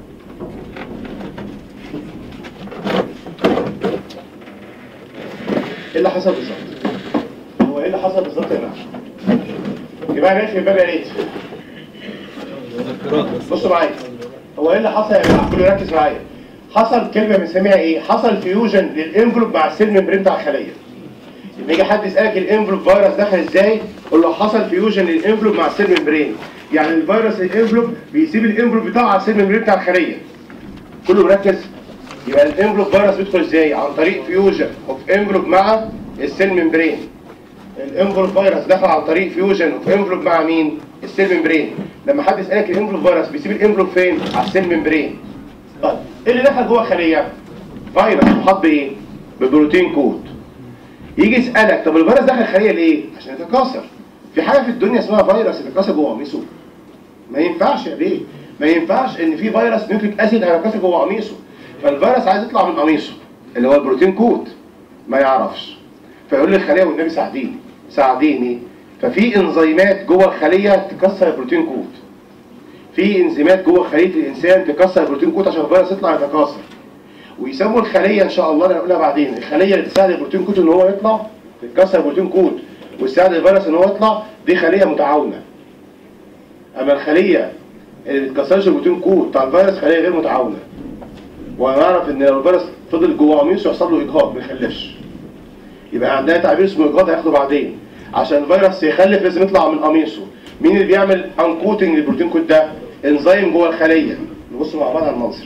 ايه اللي حصل بالظبط هو ايه اللي حصل بالظبط يا جماعه يا جماعه نقفل الباب يا ريت مذكرات بس بصوا معايا هو ايه اللي حصل يا جماعه كله ركز معايا حصل كلمه بنسميها ايه حصل فيوجن للانفلوب مع السيل ممبرين بتاع الخليه لما يجي حد يسالك الانفلوب فيروس دخل ازاي قول له حصل فيوجن للانفلوب مع السيل ممبرين يعني الفيروس الانفلوب بيسيب الانفلوب بتاعه على السيل ممبرين بتاع الخليه كله مركز يبقى الانفلوب فيروس بيدخل ازاي عن طريق فيوجن اوف انفلوب مع السيل ممبرين الانفلوب فيروس دخل عن طريق فيوجن اوف انفلوب مع مين السيل ممبرين لما حد يسالك الانفلوب فيروس بيسيب الانفلوب فين على السيل ممبرين طيب ايه اللي دخل جوه الخليه فيروس محاط بايه ببروتين كود يجي يسالك طب الفيروس دخل الخليه ليه عشان يتكاثر في حاجه في الدنيا اسمها فيروس يتكاثر جوه قميصه ما ينفعش ليه ما ينفعش ان في فيروس نيوكليك اسيد هيتكاثر جوه قميصه فالفيروس عايز يطلع من قميصه اللي هو البروتين كود ما يعرفش فيقول للخليه والنبي ساعديني ساعديني ففي انزيمات جوه الخليه تكسر البروتين كود في انزيمات جوه خليه الانسان تكسر البروتين كود عشان الفيروس يطلع يتكاثر ويسموا الخليه ان شاء الله انا هقولها بعدين الخليه اللي تساعد البروتين كود ان هو يطلع تتكسر البروتين كود وتساعد الفيروس ان هو يطلع دي خليه متعاونه اما الخليه اللي ما بتكسرش البروتين كود بتاع الفيروس خليه غير متعاونه وهنعرف ان لو الفيروس فضل جوه قميصه يحصل له اجهاض ما يخلفش يبقى عندنا تعبير اسمه اجهاض هياخده بعدين عشان الفيروس يخلف لازم يطلع من قميصه مين اللي بيعمل انكوتنج للبروتين كود ده انزيم جوه الخليه نبص مع بعض على المنظر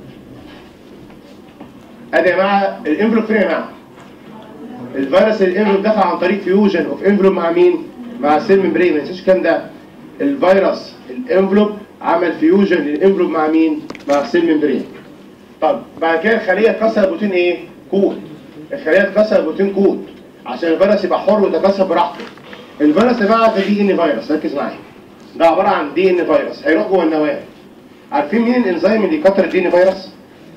ادي يا جماعه الانفلوب فين يا جماعه الفيروس الانفلوب دخل عن طريق فيوجن اوف انفلوب مع مين مع السيل ممبرين ما تنساش الكلام ده الفيروس الانفلوب عمل فيوجن للانفلوب مع مين مع السيل ممبرين طب بعد كده الخليه تكسر بروتين ايه كود الخليه تكسر بروتين كود عشان الفيروس يبقى حر ويتكسر براحته الفيروس يا جماعه ده دي ان فيروس ركز معايا ده عباره عن دي ان فيروس هيروح جوه النواه عارفين مين الانزيم اللي يكتر الدي ان فيروس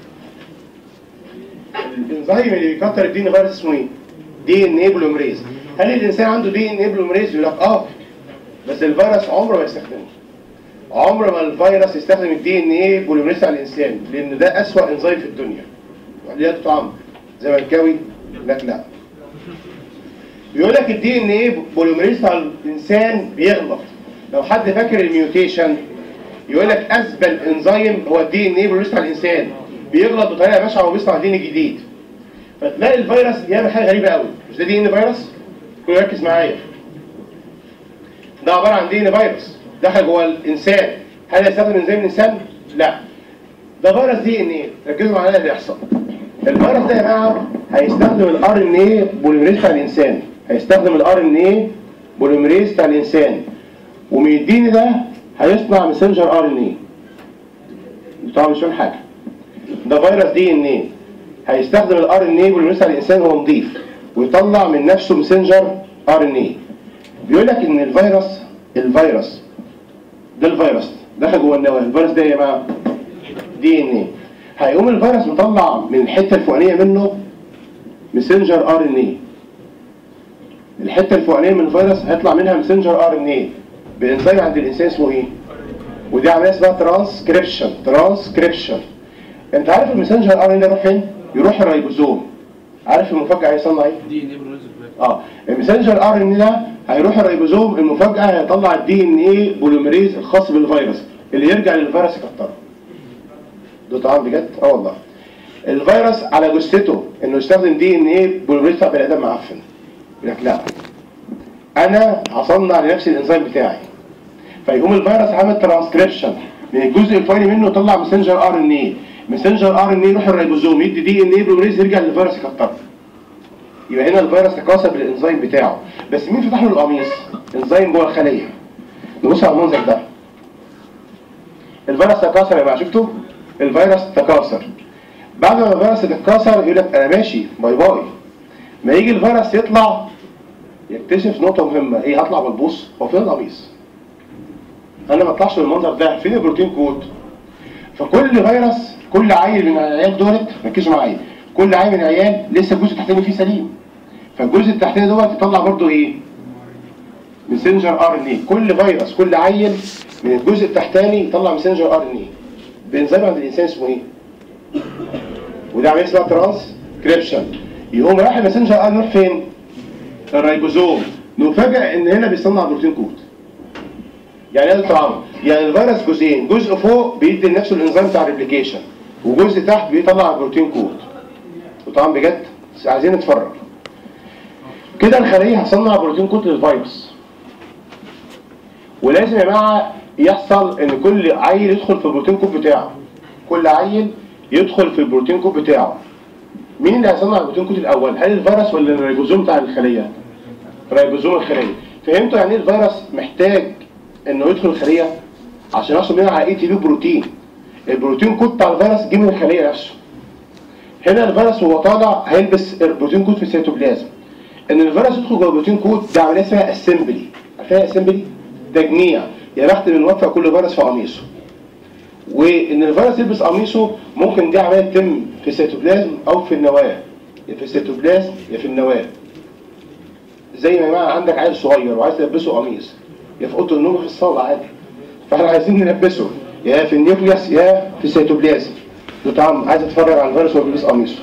الانزيم اللي بيكتر الدي ان فيروس اسمه ايه دي ان اي بوليمريز هل الانسان عنده دي ان اي بوليمريز يقول لك اه بس الفيروس عمره ما يستخدمه عمر ما الفيروس يستخدم الدي ان اي بوليمريز على الانسان لان ده اسوأ انزيم في الدنيا ليه طعم زملكاوي لك لا بيقول لك الدي ان ايه بوليمريز على الانسان بيغلط لو حد فاكر الميوتيشن يقول لك اثبل انزيم هو الدي ان ايه بوليمريز على الانسان بيغلط بطريقه بشعه وبيصنع دي ان جديد فتلاقي الفيروس بيعمل حاجه غريبه قوي مش ده دي ان فيروس كله ركز معايا ده عباره عن دي ان فيروس دخل جوه الانسان هل يستخدم انزيم الانسان لا ده فيروس دي ان ايه ركزوا معايا اللي هيحصل الفيروس ده يا جماعه هيستخدم الار ان ايه بوليمريز بتاع الانسان هيستخدم الار ان ايه بوليمريز بتاع الانسان ومن الدين ده هيصنع ماسنجر ار ان ايه طبعا مش فاهم حاجه ده فيروس دي ان ايه هيستخدم الار ان ايه بوليمريز بتاع الانسان وهو نضيف ويطلع من نفسه ماسنجر ار ان ايه بيقول لك ان الفيروس الفيروس ده الفيروس دخل جوه النواه الفيروس ده يا جماعه دي ان ايه هيقوم الفيروس مطلع من الحته الفوقانيه منه ماسنجر ار ان ايه الحته الفوقانيه من الفيروس هيطلع منها ماسنجر ار ان ايه بانزيم عند الانسان اسمه ايه ودي عمليه اسمها ترانسكريبشن ترانسكريبشن انت عارف الماسنجر ار ان ده يروح فين يروح الريبوزوم عارف المفاجاه هيصنع ايه؟ دي نيبروز اه المسنجر ار ان ده هيروح الريبوزوم المفاجاه هيطلع الدي ان ايه بوليمريز الخاص بالفيروس اللي يرجع للفيروس يكتره ده طبعا بجد اه والله الفيروس على جثته انه يستخدم دي ان ايه بوليمريز بتاع بني ادم معفن يقول لك لا انا هصنع لنفسي الانزيم بتاعي فيقوم الفيروس عامل ترانسكريبشن من الجزء الفوقاني منه يطلع مسنجر ار ان ايه مسنجر ار ان ايه يروح الريبوزوم يدي دي ان ايه بوليمريز يرجع للفيروس يكتره يبقى هنا الفيروس تكاثر بالانزيم بتاعه بس مين فتح له القميص انزيم جوه الخليه نبص على المنظر ده الفيروس تكاثر يا جماعه شفتوا الفيروس تكاثر بعد ما الفيروس يتكاثر يقول لك انا ماشي باي باي ما يجي الفيروس يطلع يكتشف نقطه مهمه ايه هطلع بالبوص هو فين القميص انا ما اطلعش بالمنظر ده فين البروتين كود فكل فيروس كل عيل من العيال دولت ركزوا معايا كل عيل من العيال لسه الجزء التحتاني فيه سليم فالجزء التحتاني دوت يطلع برضه ايه ميسنجر ار ان اي كل فيروس كل عيل من الجزء التحتاني يطلع ميسنجر ار ان اي بانزيم عند الانسان اسمه ايه وده عمليه اسمها ترانسكريبشن يقوم رايح الميسنجر ار يروح فين الريبوزوم نفاجئ ان هنا بيصنع بروتين كود يعني ايه طبعا يعني الفيروس جزئين جزء فوق بيدي لنفسه الانزيم بتاع الريبليكيشن وجزء تحت بيطلع بروتين كود وطبعا بجد عايزين نتفرج كده الخليه هتصنع بروتين كود للفيروس ولازم يا جماعه يحصل ان كل عيل يدخل في البروتين كود بتاعه كل عيل يدخل في البروتين كود بتاعه مين اللي هيصنع البروتين كود الاول هل الفيروس ولا الريبوزوم بتاع الخليه ريبوزوم الخليه فهمتوا يعني ايه الفيروس محتاج انه يدخل الخليه عشان يحصل منها على اي تي بي بروتين البروتين كود بتاع الفيروس جه من الخليه نفسه هنا الفيروس وهو طالع هيلبس البروتين كود في السيتوبلازم ان الفيروس يدخل جوه البروتين كود ده عمليه اسمها اسمبلي عارفين اسمبلي تجميع يا بخت من وفق كل فيروس في قميصه وان الفيروس يلبس قميصه ممكن دي عمليه تتم في السيتوبلازم او في النواه يا في السيتوبلازم يا في النواه زي ما يا جماعه عندك عيل صغير وعايز تلبسه قميص يا في اوضه النوم في الصاله عادي فاحنا عايزين نلبسه يا في النيوكليوس يا في السيتوبلازم ده طبعا عايز اتفرج على الفيروس وهو بيلبس قميصه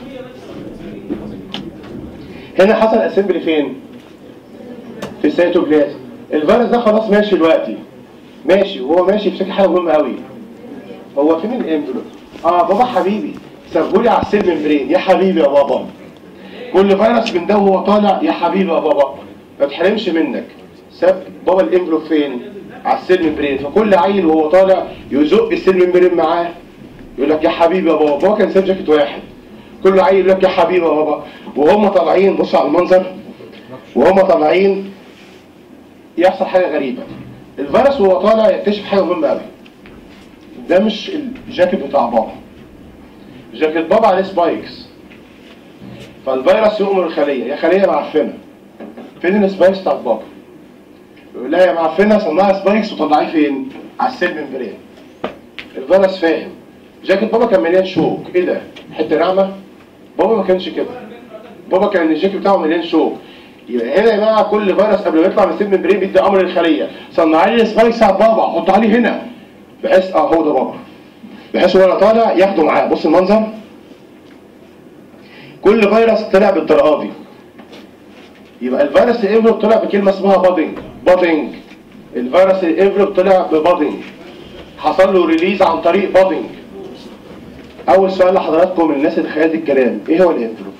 هنا حصل اسمبلي فين في السيتوبلازم الفيروس ده خلاص ماشي دلوقتي ماشي وهو ماشي بشكل حاجه مهمه قوي هو فين الانفلوب اه بابا حبيبي سابهولي على السيل ممبرين يا حبيبي يا بابا كل فيروس من ده وهو طالع يا حبيبي يا بابا ما تحرمش منك ساب بابا الانفلوب فين على السيل ممبرين فكل عيل وهو طالع يزق السيل ممبرين معاه يقول لك يا حبيبي يا بابا بابا كان ساب جاكيت واحد كل عيل يقول لك يا حبيبي يا بابا وهم طالعين بص على المنظر وهم طالعين يحصل حاجه غريبه الفيروس وهو طالع يكتشف حاجه مهمه قوي ده مش الجاكيت بتاع بابا جاكيت بابا عليه سبايكس فالفيروس يؤمر الخليه يا خليه معفنه فين السبايكس بتاعت بابا يقول لها يا معفنه صنعي سبايكس وطلعيه فين على السيل ممبرين الفيروس فاهم جاكيت بابا كان مليان شوك ايه ده حته ناعمه بابا ما كانش كده بابا كان الجاكيت بتاعه مليان شوك يبقى هنا يا جماعه كل فيروس قبل ما يطلع من السيل ممبرين بيدي امر للخليه صنعي لي سبايكس بتاعت بابا حطها لي هنا بحيث اه هو ده بابا بحيث هو طالع ياخده معاه بص المنظر كل فيروس طلع بالطريقه دي يبقى الفيروس الانفلوب طلع بكلمه اسمها بادنج بادنج الفيروس الانفلوب طلع ببادنج حصل له ريليز عن طريق بادنج اول سؤال لحضراتكم الناس اللي تخيلت الكلام ايه هو الانفلوب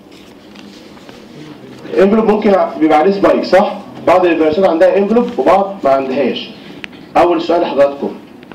الانفلوب ممكن بيبقى عليه سبايك صح بعض الفيروسات عندها انفلوب وبعض ما عندهاش اول سؤال لحضراتكم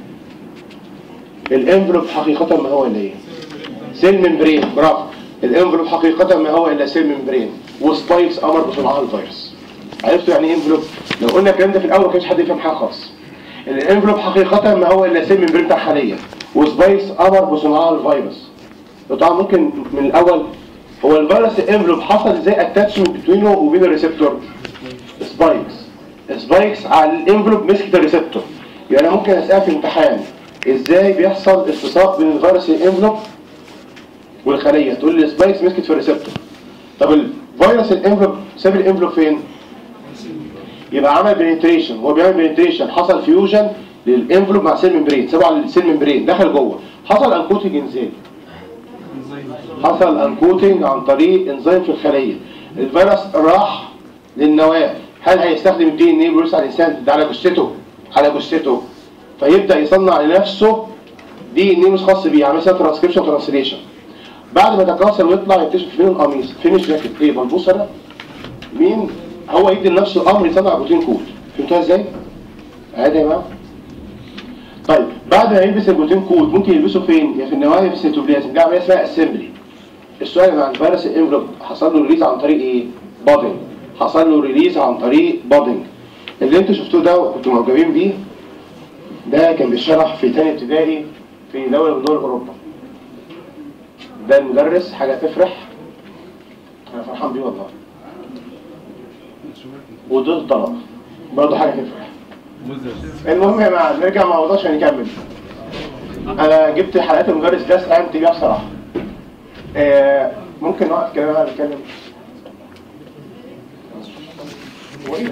الانفلوب حقيقة ما هو الا ايه سيل ممبرين برافو الانفلوب حقيقة ما هو الا سيل ممبرين وسبايكس امر بصنعها الفيروس عرفتوا يعني ايه انفلوب لو قلنا الكلام ده في الاول ما كانش حد يفهم حاجه خالص الانفلوب حقيقة ما هو الا سيل ممبرين بتاع خليه وسبايكس امر بصنعها الفيروس طبعا ممكن من الاول هو الفيروس الانفلوب حصل ازاي اتاتشمنت بينه وبين الريسبتور سبايكس سبايكس على الانفلوب مسكت الريسبتور يعني انا ممكن اسال في امتحان ازاي بيحصل التصاق بين الفيروس الانفلوب والخليه تقول لي سبايكس مسكت في الريسبتور طب الفيروس الانفلوب ساب الانفلوب فين يبقى عمل بنتريشن هو بيعمل بنتريشن حصل فيوجن للانفلوب مع سيل ممبرين سابه على السيل ممبرين دخل جوه حصل انكوتنج انزال حصل انكوتنج عن طريق انزيم في الخليه الفيروس راح للنواه هل هيستخدم الدي ان ايه ويرسل على الانسان ده على جثته على جثته فيبدا يصنع لنفسه دي ان ايه مش خاص بيه يعني مثلا ترانسكريبشن ترانسليشن بعد ما يتكاثر ويطلع يكتشف فين القميص فين الجاكيت ايه بلبوس انا مين هو يدي لنفسه امر يصنع بروتين كود فهمتوها ازاي؟ عادي يا جماعه طيب بعد ما يلبس البروتين كود ممكن يلبسه فين؟ يا في النوايا في السيتوبلازم دي عمليه اسمها اسمبلي السؤال مع الفيروس الانفلوب حصل له ريليز عن طريق ايه؟ بادنج حصل له ريليز عن طريق بادنج اللي انتوا شفتوه ده وكنتوا معجبين بيه ده كان بيشرح في تاني ابتدائي في دولة من دول اوروبا ده المدرس حاجة تفرح انا فرحان بيه والله ودول الطلبة برضه حاجة تفرح المهم يا جماعة نرجع مع موضوع عشان نكمل انا جبت حلقات المدرس ده استعملت بيها بصراحة آه ممكن نوقف كده بقى نتكلم هو ايه ده؟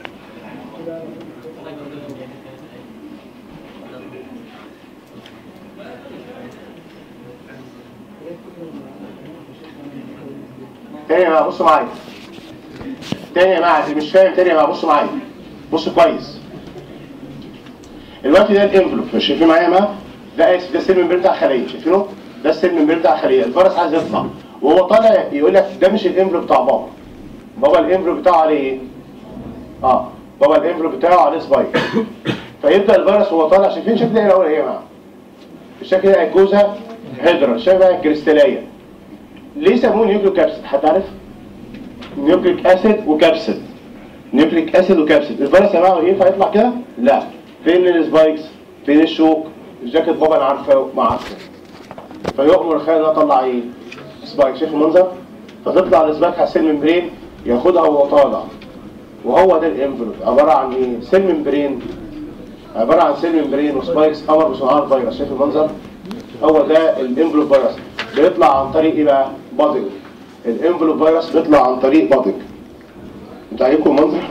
تاني يا جماعه بصوا معايا تاني يا جماعه اللي مش فاهم تاني يا جماعه بصوا معايا بصوا كويس الوقت ده الانفلوب مش شايفين معايا يا جماعه ده اسف ده السلم المبرر بتاع الخليه شايفينه ده السلم المبرر بتاع الخليه الفيروس عايز يطلع وهو طالع يقول لك ده مش الانفلوب بتاع بابا بابا الانفلوب بتاعه عليه ايه اه بابا الانفلوب بتاعه عليه سبايك فيبدا الفيروس وهو طالع شايفين شكل ايه الاول ايه يا جماعه الشكل ده الجوزه هيدرا شبه الكريستاليه ليه سموه نيوكليك كابسيد حد عارف نيوكليك اسيد وكابسيد نيوكليك اسيد وكابسيد الفيروس يا جماعه ينفع يطلع كده لا فين السبايكس فين الشوك الجاكيت بابا انا عارفه ما عارفه فيؤمر الخيال انه يطلع ايه سبايك شايف المنظر فتطلع السبايك على السيل ممبرين ياخدها وهو طالع وهو ده الانفلوب عباره عن ايه سيل ممبرين عباره عن سيل ممبرين وسبايكس قمر بصناعه الفيروس شايف المنظر هو ده الانفلوب فيروس بيطلع عن طريق ايه بقى بادنج الانفلوب فيروس بيطلع عن طريق بادنج انتوا عاجبكم المنظر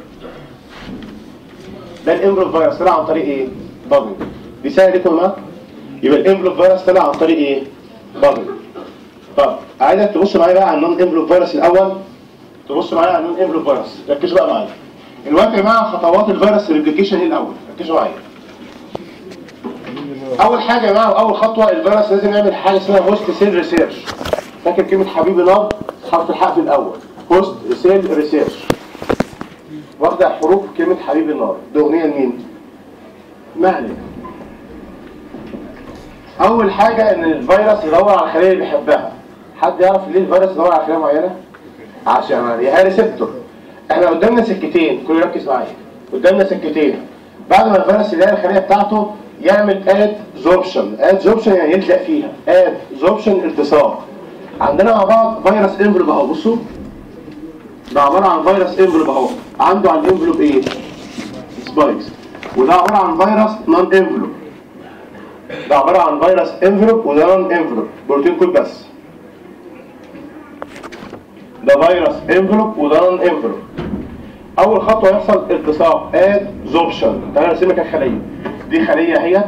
ده الانفلوب فيروس طلع عن طريق ايه بادنج دي سهل لكم يا جماعه يبقى الانفلوب فيروس طلع عن طريق ايه بادنج طب عايزك تبص معايا بقى على النون انفلوب فيروس الاول تبص معايا على النون انفلوب فيروس ركزوا بقى معايا الوقت يا جماعه خطوات الفيروس ريبليكيشن ايه الاول ركزوا معايا اول حاجه يا جماعه اول خطوه الفيروس لازم يعمل حاجه اسمها هوست سيل ريسيرش فاكر كلمه حبيبي نار حرف الحاء في الاول هوست سيل ريسيرش واخده حروف كلمه حبيبي النار دي اغنيه لمين مهلك اول حاجه ان الفيروس يدور على الخليه اللي بيحبها حد يعرف ليه الفيروس يدور على خليه معينه عشان هي ريسبتور احنا قدامنا سكتين كل يركز معايا قدامنا سكتين بعد ما الفيروس يلاقي الخليه بتاعته يعمل اد زوبشن اد زوبشن يعني يلزق فيها اد زوبشن التصاق عندنا مع بعض فيروس انفلوب اهو بصوا ده عباره عن فيروس انفلوب اهو عنده على الانفلوب ايه سبايكس وده عباره عن فيروس نون انفلوب ده عباره عن فيروس انفلوب وده نون انفلوب بروتين كود بس ده فيروس انفلوب وده نون انفلوب اول خطوه يحصل التصاق اد زوبشن تعالى نرسم لك الخليه دي خليه اهيت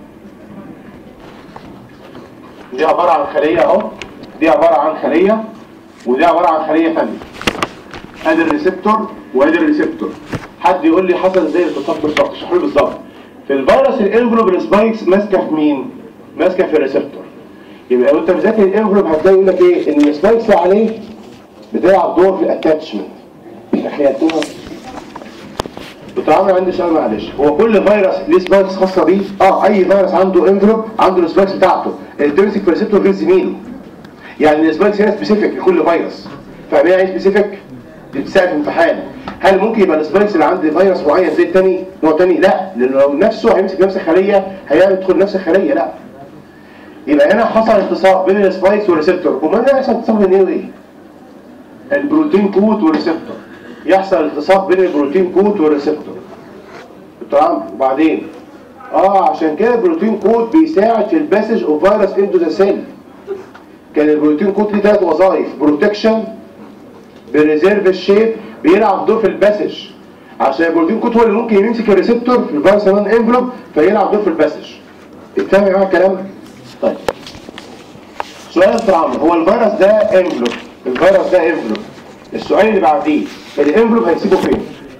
دي عباره عن خليه اهو دي عباره عن خليه ودي عباره عن خليه ثانيه ادي الريسبتور وادي الريسبتور حد يقول لي حصل ازاي التصاق بالظبط اشرح لي بالظبط في الفيروس الانفلوب السبايكس ماسكه في مين ماسكه في الريسبتور يبقى لو انت بتذاكر الانفلوب هتلاقي يقول لك ايه ان السبايكس اللي عليه بتلعب دور في الاتاتشمنت تخيلتوها بتعامل عندي سؤال معلش هو كل فيروس ليه سبايكس خاصه بيه اه اي فيروس عنده انفلوب عنده السبايكس بتاعته اللي بتمسك في الريسبتور غير زميله يعني السبايكس هنا سبيسيفيك لكل فيروس فاهمين يعني سبيسيفيك دي بتساعد في الامتحان هل ممكن يبقى السبايكس اللي عند فيروس معين زي التاني نوع تاني لا لانه لو نفسه هيمسك نفس الخليه هيدخل نفس الخليه لا يبقى هنا حصل اتصال بين السبايكس والريسبتور امال هنا يحصل اتصال بين ايه وايه البروتين كود والريسبتور يحصل التصاق بين البروتين كود والريسبتور تمام وبعدين اه عشان كده البروتين كود بيساعد في الباسج اوف فيروس انتو ذا سيل كان البروتين كود ليه ثلاث وظائف بروتكشن بريزيرف الشيب بيلعب دور في الباسج عشان البروتين كود هو اللي ممكن يمسك الريسبتور في الفيروس نون انفلوب فيلعب دور في الباسج اتفهم يا جماعه الكلام طيب سؤال يا دكتور عمرو هو الفيروس ده انفلوب الفيروس ده انفلوب السؤال اللي بعديه الانفلوب هيسيبه فين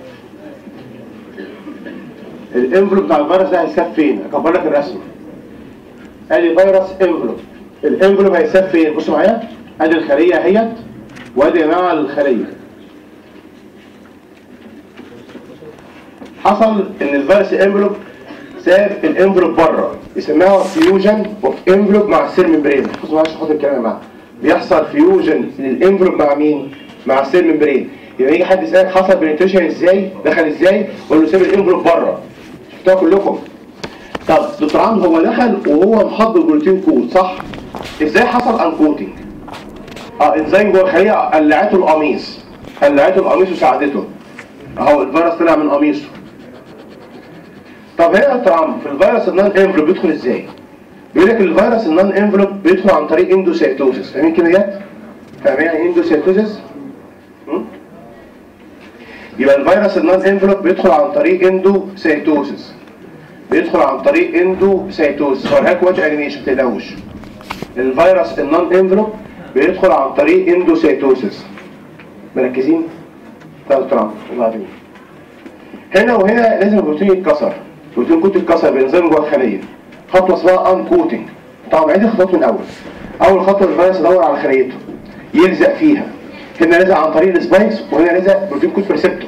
الانفلوب بتاع الفيروس ده هيساب فين اكبر لك الرسمه ادي فيروس انفلوب الانفلوب هيساب فين بصوا معايا ادي الخليه اهيت وادي يا جماعه الخليه حصل ان الفيروس انفلوب ساب الانفلوب بره يسموها فيوجن اوف انفلوب مع السيل ممبرين بصوا معايا عشان خاطر الكلام يا جماعه بيحصل فيوجن للانفلوب مع مين مع السيل ممبرين يبقى يجي حد يسالك حصل بنتريشن ازاي دخل ازاي قول له ساب الانفلوب بره شفتوها كلكم طب دكتور عمرو هو دخل وهو محضر جلوتين كود صح ازاي حصل انكوتنج اه انزيم جوه الخليه قلعته القميص قلعته القميص وساعدته اهو الفيروس طلع من قميصه طب هنا يا دكتور عمرو في الفيروس النون انفلوب بيدخل ازاي بيقول لك الفيروس النون انفلوب بيدخل عن طريق اندوسيتوزس فاهمين كده جت فاهمين يعني اندوسيتوزس هم؟ يبقى الفيروس النون انفلوب بيدخل عن طريق اندوسيتوزس بيدخل عن طريق اندوسيتوزس هوريها لكم وجه انيميشن ما تقلقوش الفيروس النون انفلوب بيدخل عن طريق اندوسيتوزس مركزين طب يا دكتور عمرو وبعدين هنا وهنا لازم البروتين يتكسر البروتين كود يتكسر بينزل جوه الخليه خطوه اسمها ان كوتنج طبعا عيد الخطوات من الاول اول خطوه الفيروس يدور على خليته يلزق فيها هنا لزق عن طريق السبايكس وهنا لزق بروتين كود ريسبتور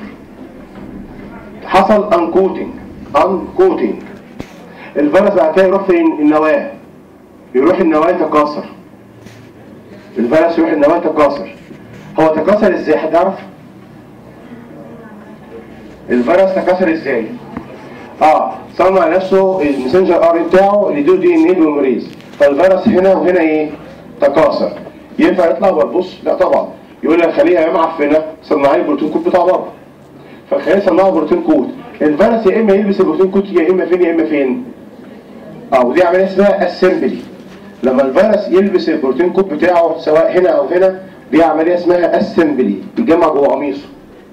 حصل ان كوتنج ان كوتنج الفيروس بعد كده يروح فين النواه يروح النواه يتكاثر الفيروس يروح النواه يتكاثر هو تكاثر ازاي حد يعرف الفيروس تكاثر ازاي اه صنع نفسه المسنجر ار بتاعه اللي يدور دي ان ايه بوليمريز فالفيروس هنا وهنا ايه تكاثر ينفع يطلع وتبص لا طبعا يقول لك الخليه يا معفنه صنعي البروتين كود بتاع بره فالخليه صنعوا بروتين كود الفيروس يا اما يلبس البروتين كود يا اما فين يا اما فين اه ودي عمليه اسمها اسمبلي لما الفيروس يلبس البروتين كود بتاعه سواء هنا او هنا دي عمليه اسمها اسمبلي بيتجمع جوه قميصه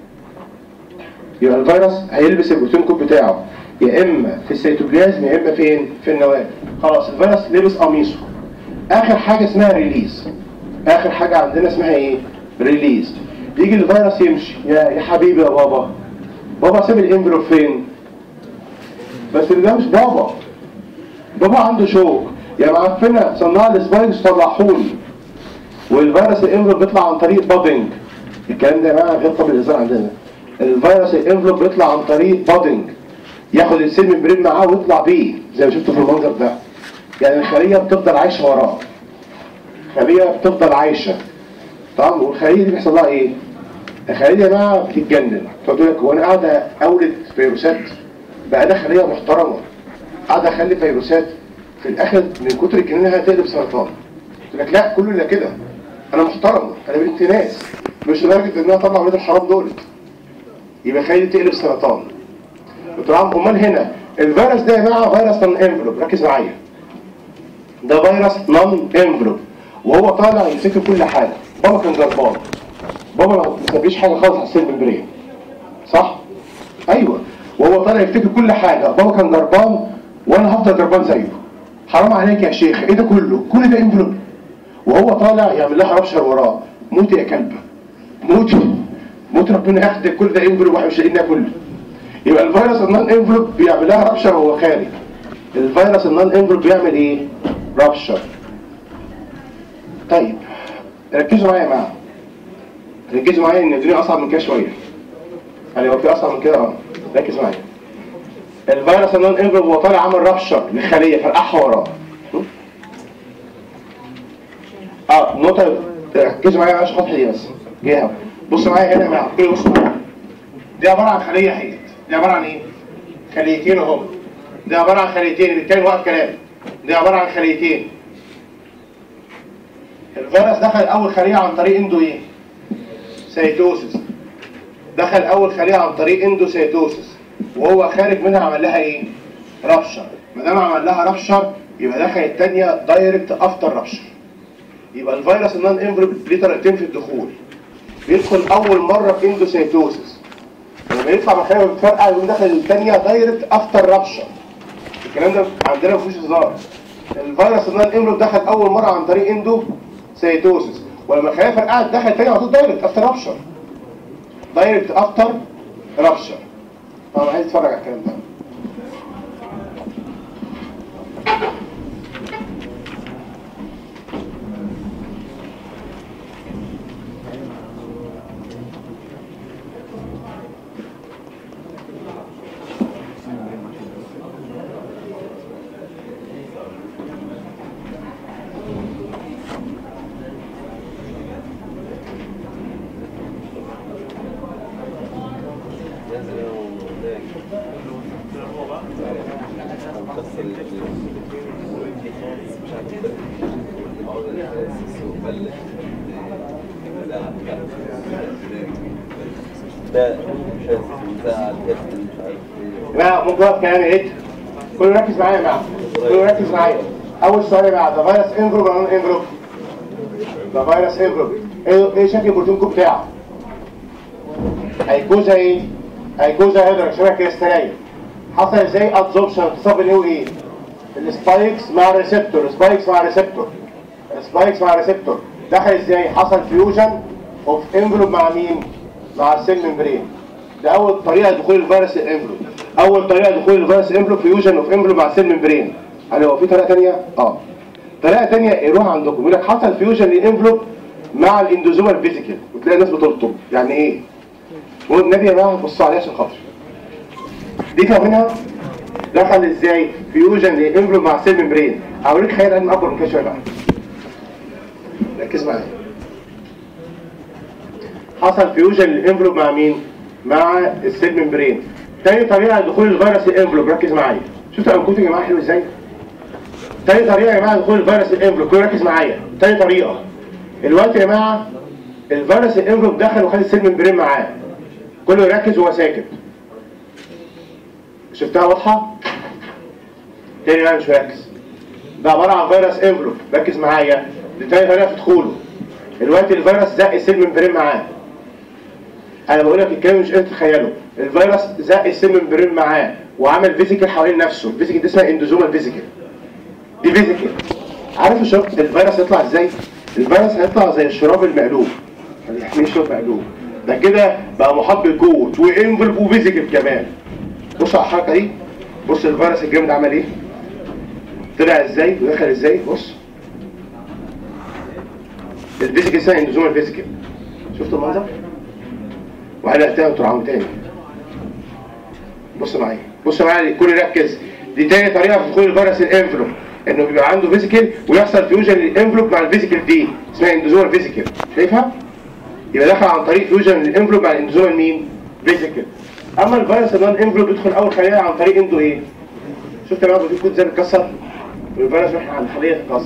يبقى الفيروس هيلبس البروتين كود بتاعه يا اما في السيتوبلازم يا اما فين في النواه خلاص الفيروس لبس قميصه اخر حاجه اسمها ريليز اخر حاجه عندنا اسمها ايه ريليز يجي الفيروس يمشي يا يا حبيبي يا بابا بابا ساب الانفلوب فين بس اللي ده مش بابا بابا عنده شوك يا معفنه صناع السبايكس طلعهولي والفيروس الانفلوب بيطلع عن طريق بادنج الكلام ده يا جماعه غير قابل للهزار عندنا الفيروس الانفلوب بيطلع عن طريق بادنج ياخد السيل ممبرين معاه ويطلع بيه زي ما شفتوا في المنظر ده يعني الخليه بتفضل عايشه وراه الخليه بتفضل عايشه طبعا والخليه دي بيحصل لها ايه؟ الخليه دي يا جماعه بتتجنن تقول لك هو انا قاعده اولد فيروسات بقى ده خليه محترمه قاعده اخلي فيروسات في الاخر من كتر الجنينها هتقلب سرطان تقول لك لا كله الا كده انا محترم انا بنت ناس مش لدرجه ان انا اطلع ولاد الحرام دول يبقى خليه تقلب سرطان طبعا امال هنا الفيروس ده يا جماعه فيروس نون انفلوب ركز معايا ده فيروس نون انفلوب وهو طالع يمسك كل حاجه بابا كان جربان بابا ما سابليش حاجه خالص على السيل ممبرين صح ايوه وهو طالع يفتكر كل حاجه بابا كان جربان وانا هفضل جربان زيه حرام عليك يا شيخ ايه ده كله كل ده انفلوب وهو طالع يعمل لها ربشر وراه موتي يا كلبه موتي موت ربنا ياخد كل ده انفلوب واحنا مش لاقيين ناكل يبقى الفيروس النون انفلوب بيعمل لها رابشر وهو خارج الفيروس النون انفلوب بيعمل ايه رابشر طيب ركزوا معايا يا جماعه ركزوا معايا ان الدنيا اصعب من كده شويه يعني هو في اصعب من كده اه ركز معايا الفيروس النون انفلوب هو طالع عامل رابشر للخليه فرقعها وراه اه نقطه ركزوا معايا عشان خاطر دي بس جايه بصوا معايا هنا يا جماعه ايه بصوا معايا دي عباره عن خليه حيت دي عباره عن ايه خليتين اهم دي عباره عن خليتين التاني واقف كلام دي عباره عن خليتين الفيروس دخل اول خليه عن طريق اندو ايه سيتوسيس دخل اول خليه عن طريق اندوسيتوسيس وهو خارج منها عمل لها ايه رابشر ما دام عمل لها رابشر يبقى دخل الثانيه دايركت افتر رابشر يبقى الفيروس النون انفلوب ليه طريقتين في الدخول بيدخل اول مره في اندوسيتوسيس لما يطلع من خليه بتفرقع يقوم داخل الثانيه دايركت افتر رابشر الكلام ده عندنا مفيش هزار الفيروس النون امبلوك دخل اول مره عن طريق اندو سيتوسس ولما الخلايا فرقعت دخل تاني على طول دايركت افتر رابشر دايركت افتر رابشر طبعا عايز اتفرج على الكلام ده ده مش هتزعل مش عارف ايه جماعه ممكن اقف كلامي ايه كله ركز معايا يا جماعه كله ركز معايا اول سؤال يا جماعه ده فيروس انفلوب ولا نون انفلوب ده فيروس انفلوب ايه ايه شكل البروتين كود بتاعه هيكوزا ايه هيكوزا هيدرا شبه كريستاليه حصل ازاي ادزوربشن اتصاب الايه وايه السبايكس مع الريسبتور السبايكس مع الريسبتور السبايكس مع الريسبتور دخل ازاي حصل فيوجن اوف انفلوب مع مين مع السيل ممبرين ده اول طريقه دخول الفيروس الانفلوب اول طريقه دخول الفيروس الانفلوب فيوجن اوف انفلوب مع السيل ممبرين هل هو في طريقه ثانيه اه طريقه ثانيه يروح عندكم يقول لك حصل فيوجن للانفلوب مع الاندوزومال فيزيكال وتلاقي الناس بتلطم يعني ايه والنبي يا جماعه بصوا عليها عشان خاطر دي منها دخل ازاي فيوجن للانفلوب مع السيل ممبرين هوريك خيال علم اكبر من كده شويه بقى ركز معايا حصل فيوجن للانفلوب مع مين مع السيل ممبرين تاني طريقه دخول الفيروس الانفلوب ركز معايا شفتوا انكوت يا جماعه حلو ازاي تاني طريقه يا جماعه دخول الفيروس الانفلوب كله ركز معايا تاني طريقه الوقت يا جماعه الفيروس الانفلوب دخل وخد السيل ممبرين معاه كله يركز وهو ساكت شفتها واضحه تاني بقى مش مركز ده عباره عن فيروس انفلوب ركز معايا دي تاني طريقه في دخوله الوقت الفيروس زق السيل ممبرين معاه انا بقول لك الكلام مش قادر تتخيله الفيروس زق السيل ممبرين معاه وعمل فيزيكال حوالين نفسه الفيزيكال دي اسمها اندوزومال فيزيكال دي فيزيكال عارف شفت الفيروس يطلع ازاي الفيروس هيطلع زي الشراب المقلوب ما بيحميش شراب مقلوب ده كده بقى محاط بالقوه وانفلوب وفيزيكال كمان بص على الحركه دي بص الفيروس الجامد عمل ايه طلع ازاي ودخل ازاي بص الفيزيكال اسمها اندوزومال فيزيكال شفت المنظر وعلقتها وترعون تاني بص معايا بص معايا الكل ركز دي تاني طريقه في دخول الفيروس الانفلوب انه بيبقى عنده فيزيكال ويحصل فيوجن للانفلوب مع الفيزيكال دي اسمها اندوزومال فيزيكال شايفها يبقى دخل عن طريق فيوجن للانفلوب مع الاندوزومال مين فيزيكال اما الفيروس النون انفلوب بيدخل اول خليه عن طريق اندو ايه شفت يا جماعه دي كود زي بتكسر والفيروس رايح عند خليه تتكسر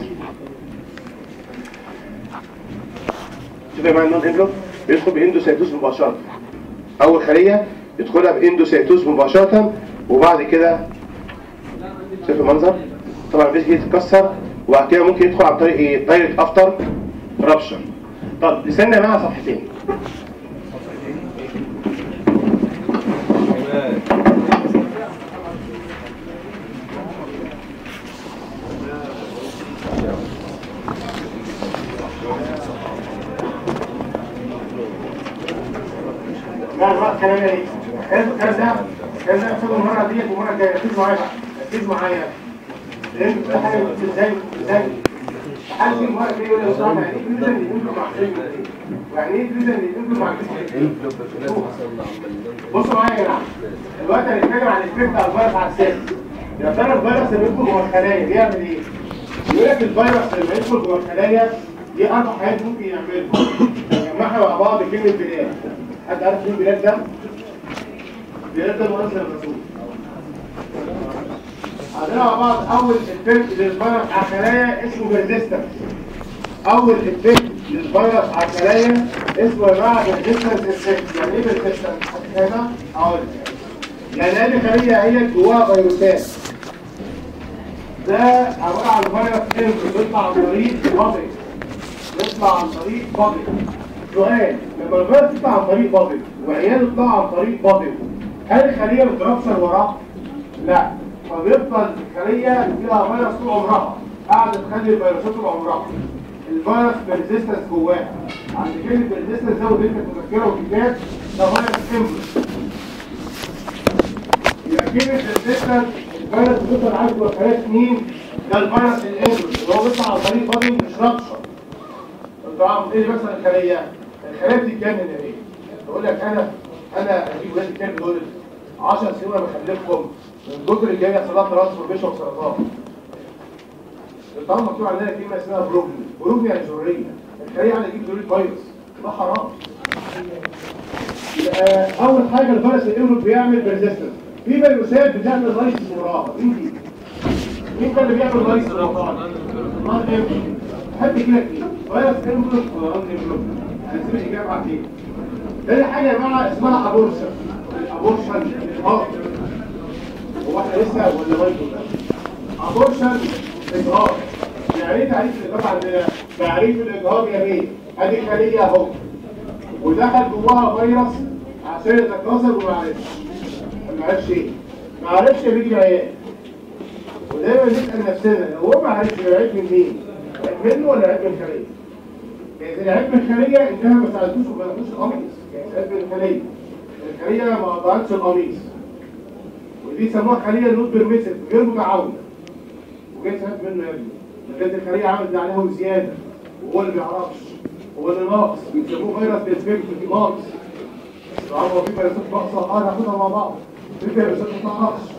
شوف يا جماعه النون انفلوب بيدخل باندوسيتوس مباشره اول خليه يدخلها باندوسيتوس مباشره وبعد كده شايف المنظر طبعا الفيزيكال تتكسر وبعد كده ممكن يدخل عن طريق ايه دايركت افتر رابشر طب استنى يا جماعه صفحتين لا لا كلام ايه كلام كلام ده كلام ده اخده المره ديت والمره الجايه ركزوا معايا بقى ركزوا معايا انتوا ده حاجه ازاي ازاي حد في مره كده يقول لي اسامه يعني ايه فيوجن ينفع مع الفيلم يعني ايه فيوجن ينفع مع الفيلم بصوا معايا يا جماعه دلوقتي هنتكلم عن الافكت على الفيروس على السيل يا ترى الفيروس اللي بيدخل جوه الخلايا بيعمل ايه؟ يقول لك الفيروس اللي بيدخل جوه الخلايا دي اربع حاجات ممكن يعملها نجمعها مع بعض كلمه بلاد حد عارف مين بلاد ده؟ بلاد ده مؤثر الرسول عندنا مع بعض اول افكت للفيروس على الخلايا اسمه ريزيستنس اول افكت للفيروس على الخلايا اسمه يا جماعه ريزيستنس افكت يعني ايه ريزيستنس؟ هتفهمها؟ اقول لك يعني اي خليه هي جواها فيروسات ده عباره عن فيروس انفلو بيطلع عن طريق بابل يطلع عن طريق بابل سؤال لما الفيروس يطلع عن طريق بابل وعياله يطلع عن طريق بابل هل الخليه بترابشر وراه؟ لا فبيفضل الخليه فيها فيروس طول عمرها قاعده تخلي الفيروسات طول عمرها الفيروس بريزيستنس جواها عند كلمه بريزيستنس زود انت مذكره وكتاب ده فيروس امبلس يبقى كلمه بريزيستنس الفيروس بيفضل عايش جوه خلايا سنين ده الفيروس الامبلس اللي هو بيطلع عن طريق بادي مش رابشر طبعا ايه مثلا الخليه الخليه بتتجنن يا بيه يقول لك انا انا اجيب ولاد الكلب دول 10 سنين وانا بخلفهم من كتر الجاي يحصل لها ترانسفورميشن وسرطان طبعا مكتوب عندنا كلمه اسمها بروجني بروجني يعني ذريه الخليه يعني تجيب ذريه فيروس ده حرام يبقى اول حاجه الفيروس الامبريو بيعمل بريزيستنس في فيروسات بتعمل لايس مراقبه مين دي؟ مين ده اللي بيعمل لايس مراقبه؟ نون امبريو حد كده كتير فيروس امبريو ولا نون امبريو هنسيب الاجابه على كده تاني حاجه يا جماعه اسمها ابورشن الابورشن الاجهاض هو احنا لسه ولا بايظ ابورشن اجهاض يعني ايه تعريف الاجهاض عندنا تعريف الاجهاض يا بيه ادي خليه اهو ودخل جواها فيروس عشان يتكاثر وما عرفش ما عرفش ايه ما عرفش بيجي العيال ودايما نسال نفسنا لو هو ما عرفش العيب من مين؟ العيب منه ولا العيب من الخليه؟ يعني العيب من الخليه انها ما ساعدتوش وما ساعدتوش القميص يعني العيب من الخليه الخليه ما قطعتش القميص ودي سموها خليه نوت بيرميسيف غير متعاونه وجاي ساعات منه يا ابني لكن الخليه عملت عليها وزياده وهو اللي ما بيعرفش هو اللي ناقص بيسموه فيروس ديسبيكت ناقص هو في فيروسات ناقصه اه ناخدها مع بعض في فيروسات ما تعرفش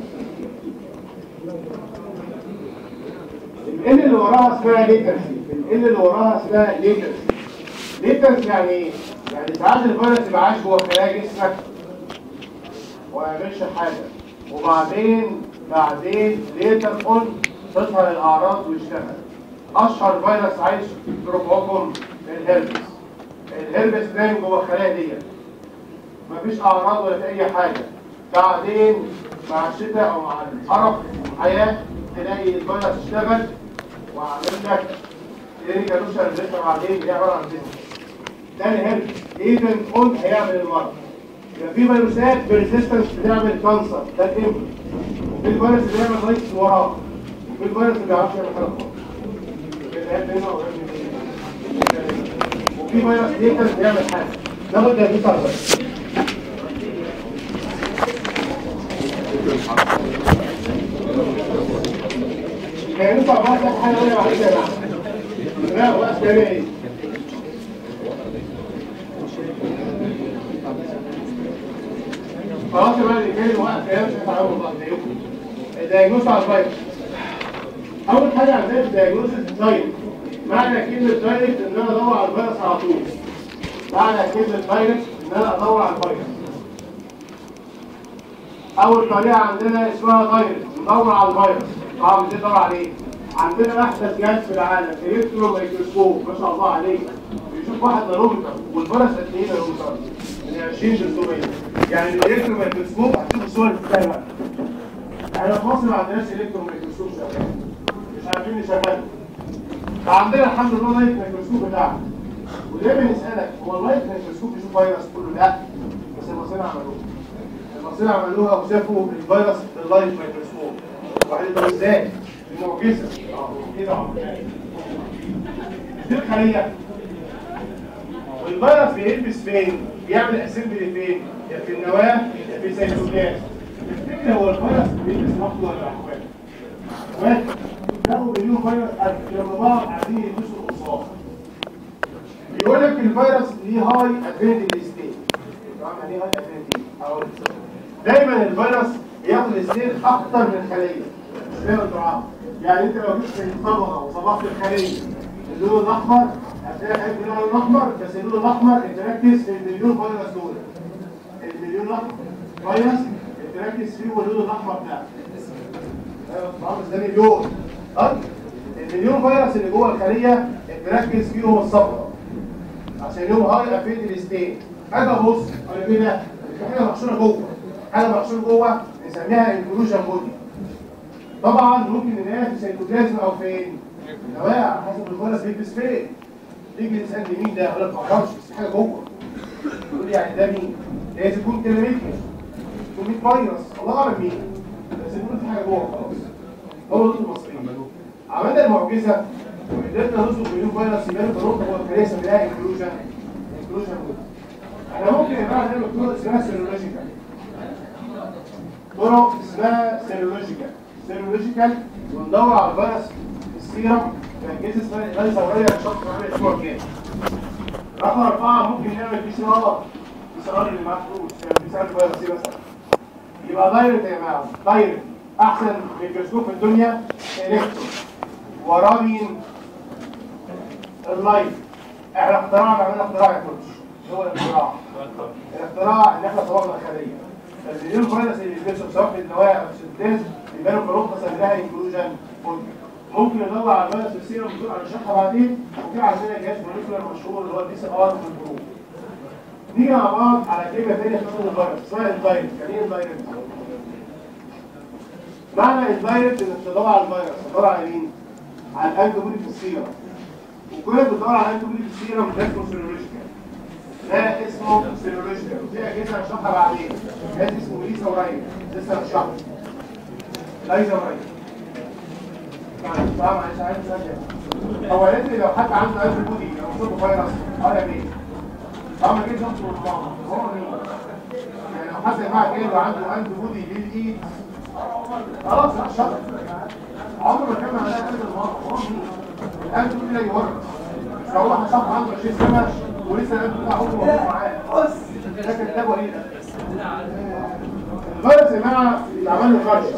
ال اللي وراها اسمها ليتنسي ال اللي وراها اسمها ليتنسي ليتنسي يعني ايه؟ يعني ساعات الفيروس يبقى عايش جوه خلايا جسمك وما يعملش حاجه وبعدين بعدين ليتر اون تظهر الاعراض ويشتغل اشهر فيروس عايش في ربعكم الهربس الهربس نايم جوه الخلايا ديت مفيش اعراض ولا في اي حاجه بعدين مع الشتاء او مع القرف الحياه تلاقي الفيروس اشتغل وعامل لك كلينيكال لوشن لسه بعدين بيعمل عن ده الهربس ايفن اون هيعمل المرض يبقى في فيروسات بريزيستنس بتعمل كانسر ده الامبل وفي الفيروس اللي بيعمل لايكس وراه وفي الفيروس اللي ما بيعرفش يعمل حاجه خالص الهرب هنا والهرب هنا. وفي فيروس ليتنس بيعمل حاجه ناخد ده بيطلع بس كان ينفع بقى تاخد حاجه ولا معلش يا جماعه لا وقت ده ايه خلاص يا بقى اللي كان وقت يا مش هتعاون بقى زيكم الدايجنوز على الفيروس اول حاجه عندنا في الدايجنوز دايركت معنى كلمه دايركت ان انا ادور على الفيروس على طول معنى كلمه دايركت ان انا ادور على الفيروس اول طريقه عندنا اسمها دايركت ندور على الفيروس اه بندور عليه عندنا احدث جهاز في العالم الكترو ميكروسكوب ما شاء الله عليه بيشوف واحد نانومتر والفيروس قد ايه نانومتر من 20 ل 300 يعني الالكترو ميكروسكوب هتشوف الصور اللي بتتكلم احنا في مصر ما عندناش الكترو ميكروسكوب شغال مش عارفين نشغله فعندنا الحمد لله لايت ميكروسكوب بتاعنا ودايما يسالك هو اللايت ميكروسكوب بيشوف فيروس كله لا بس المصريين عملوها المصريين عملوها وشافوا الفيروس باللايت ميكروسكوب وبعدين ده ازاي؟ دي معجزه اه كده عملناها دي الخليه والفيروس بيلبس فين؟ بيعمل اسمبلي فين؟ يا في النواه يا في سيتوبلازم الفكره هو الفيروس بيلبس لوحده ولا اخوات؟ اخوات لقوا مليون فيروس قد لما بعض قاعدين يلبسوا القصار بيقول لك الفيروس ليه هاي ادفانتج ستيت طبعا ليه هاي ادفانتج اقول دايما الفيروس بياخد ستيت اكتر من خليه زي ما انتوا عارفين يعني انت لو جبت الصبغه وصبغت الخليه اللون الاحمر هتلاقي عيب اللون الاحمر بس اللون الاحمر انت ركز في المليون فيروس دول المليون الاحمر فيروس انت ركز فيه واللون الاحمر ده ايوه طبعا ده مليون طيب المليون فيروس اللي جوه الخليه انت ركز فيهم الصبغه عشان لهم هاي افيد ستيت اجي ابص انا كده في حاجه محشوره جوه حاجه محشوره جوه نسميها انكلوجن بودي طبعا ممكن نلاقيها في سيتوبلازم او فين النواة حسب الفيروس بيلبس فين تيجي تسالني مين ده اقول لك ما اعرفش بس في حاجه جوه تقول لي يعني ده مين لازم يكون كلاميكيا يكون 100 فيروس الله اعلم مين بس يكون في حاجه جوه خلاص هو دول المصريين عملنا المعجزه وقدرنا نصبغ مليون فيروس يبان بنقطه هو الخليه سميناها انكلوجن انكلوجن احنا ممكن يا جماعه نعمل طرق اسمها سيرولوجيكال طرق اسمها سيرولوجيكال سيرولوجيكال وندور على الفيروس في السيرم في اجهزه اسمها غاز ثوريه شخص عامل اسبوع كام رقم اربعه ممكن نعمل بي سي ار بي سي ار اللي معاه فلوس يعني بي سي ار فيروس إيه مثلا يبقى دايركت يا جماعه دايركت احسن ميكروسكوب في الدنيا الكترون وراه مين؟ اللايت احنا اخترعنا عملنا اختراع يا كوتش هو الاختراع الاختراع ان احنا صورنا الخليه فالمليون فيروس اللي بيلبسوا سواء في النوايا او في السنتاز يبانوا في نقطه سميناها انكلوجن بوينت ممكن ندور على الفيروس في السيرم بدون هنشرحها بعدين وفي عندنا جهاز موليكولر مشهور اللي هو البي سي ار في الجروب نيجي مع بعض على كلمه ثانيه في الفيروس اسمها اندايركت يعني ايه اندايركت؟ معنى اندايركت انك تدور على الفيروس تدور على مين؟ على الانتيبودي في السيرم وكلك بتدور على الانتيبودي في السيرم ده اسمه سيرولوجيكال ده اسمه سيرولوجيكال ودي اجهزه هنشرحها بعدين جهاز اسمه ليسا ورايد لسه هنشرحه ليسا ورايد طبعا معلش عايز ثانيه هو لازم لو حد عنده انتيبودي لو مصاب بفيروس اه يا بيه طبعا كده شخص مصاب هو مين؟ يعني لو حد معاه كده وعنده انتيبودي للايد خلاص هشرح عمره ما كان على قد المرض هو مين؟ الآن تقول لي يورد لو واحد شخص عنده 20 سنة ولسه الآن بتاع عمره موجود معاه بص ده كتابه ايه ده؟ الفيروس يا جماعة بيتعمل له فرش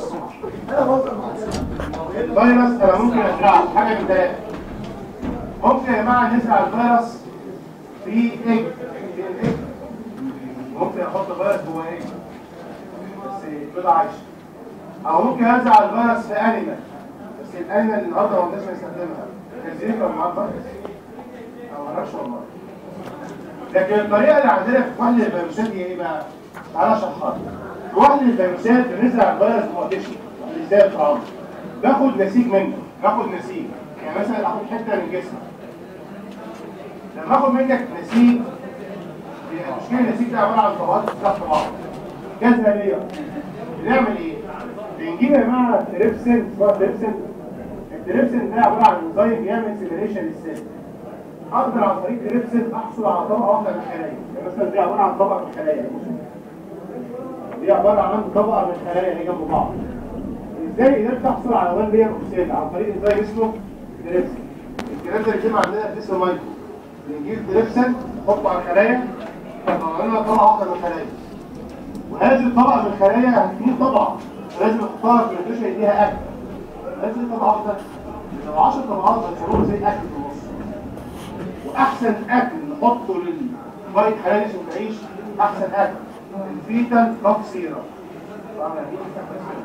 الفيروس انا ممكن ازرعه حاجة من ثلاثة ممكن يا جماعة نزرع الفيروس في ايج في الايج ممكن احط فيروس جوه ايج بس بيضة عايشة او ممكن ازرع الفيروس في انيمال بس الانيمال النهارده هو لازم يستخدمها كذلك مع الفيروس او معرفش والله لكن الطريقه اللي عندنا في وحده الفيروسات هي ايه بقى؟ تعالى اشرحها لك. في وحده الفيروسات بنزرع الفيروس جوه تشي مش زي الطعام باخد نسيج منه باخد نسيج يعني مثلا اخد حته من جسمك لما اخد منك نسيج المشكله النسيج ده عباره عن طبقات تحت بعض جاذبيه بنعمل ايه؟ بنجيب يا جماعه تريبسين اسمها تريبسين التريبسين ده عباره عن انزيم بيعمل سيميليشن للسيل اقدر عن طريق تريبسين احصل على طبقه واحده من الخلايا يعني مثلا دي عباره عن طبقه من الخلايا دي عباره عن طبقه من الخلايا اللي جنب بعض ازاي قدرت احصل على وان لير اوكسيد عن طريق انزيم اسمه تريبسين الكلام ده بيتم عندنا في اسمه مايكرو بنجيب تريبسين نحطه على الخلايا فطلع لنا طبقه واحده من الخلايا وهذه الطبقه من الخلايا هتكون طبقه لازم نحطها في النيوتريشن يديها اكل لازم طبقه واحده لو 10 طبقات هيصيروا زي اكل في النص واحسن اكل نحطه للفايت خلايا عشان تعيش احسن اكل الفيتال كوك سيرم طبعا يعني إيه fetal cough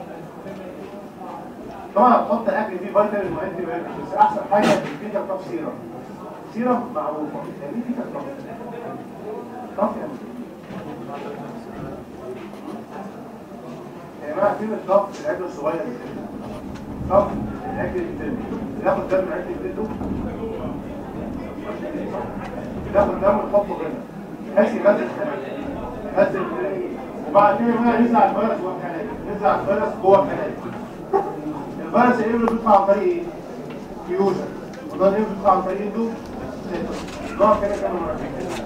syrup؟ طبعا هتحط اكل فيه فيتامين وانتي بايوتيك بس احسن حاجه الفيتال كوك سيرم سيرم معروفه يعني ايه فيتال كوك كوك يعني يا جماعه في الضغط في العجل الصغير ضغط العجل التاني ناخد دم العجل التاني ناخد دم ونحطه هنا بحيث يغذي الخلايا يغذي الخلايا وبعد كده بقى نزرع الفيروس جوه الخلايا نزرع الفيروس جوه الخلايا الفيروس اللي بيطلع عن طريق ايه؟ فيوجن وده اللي بيطلع عن طريق اندو نوع كده كانوا مركبين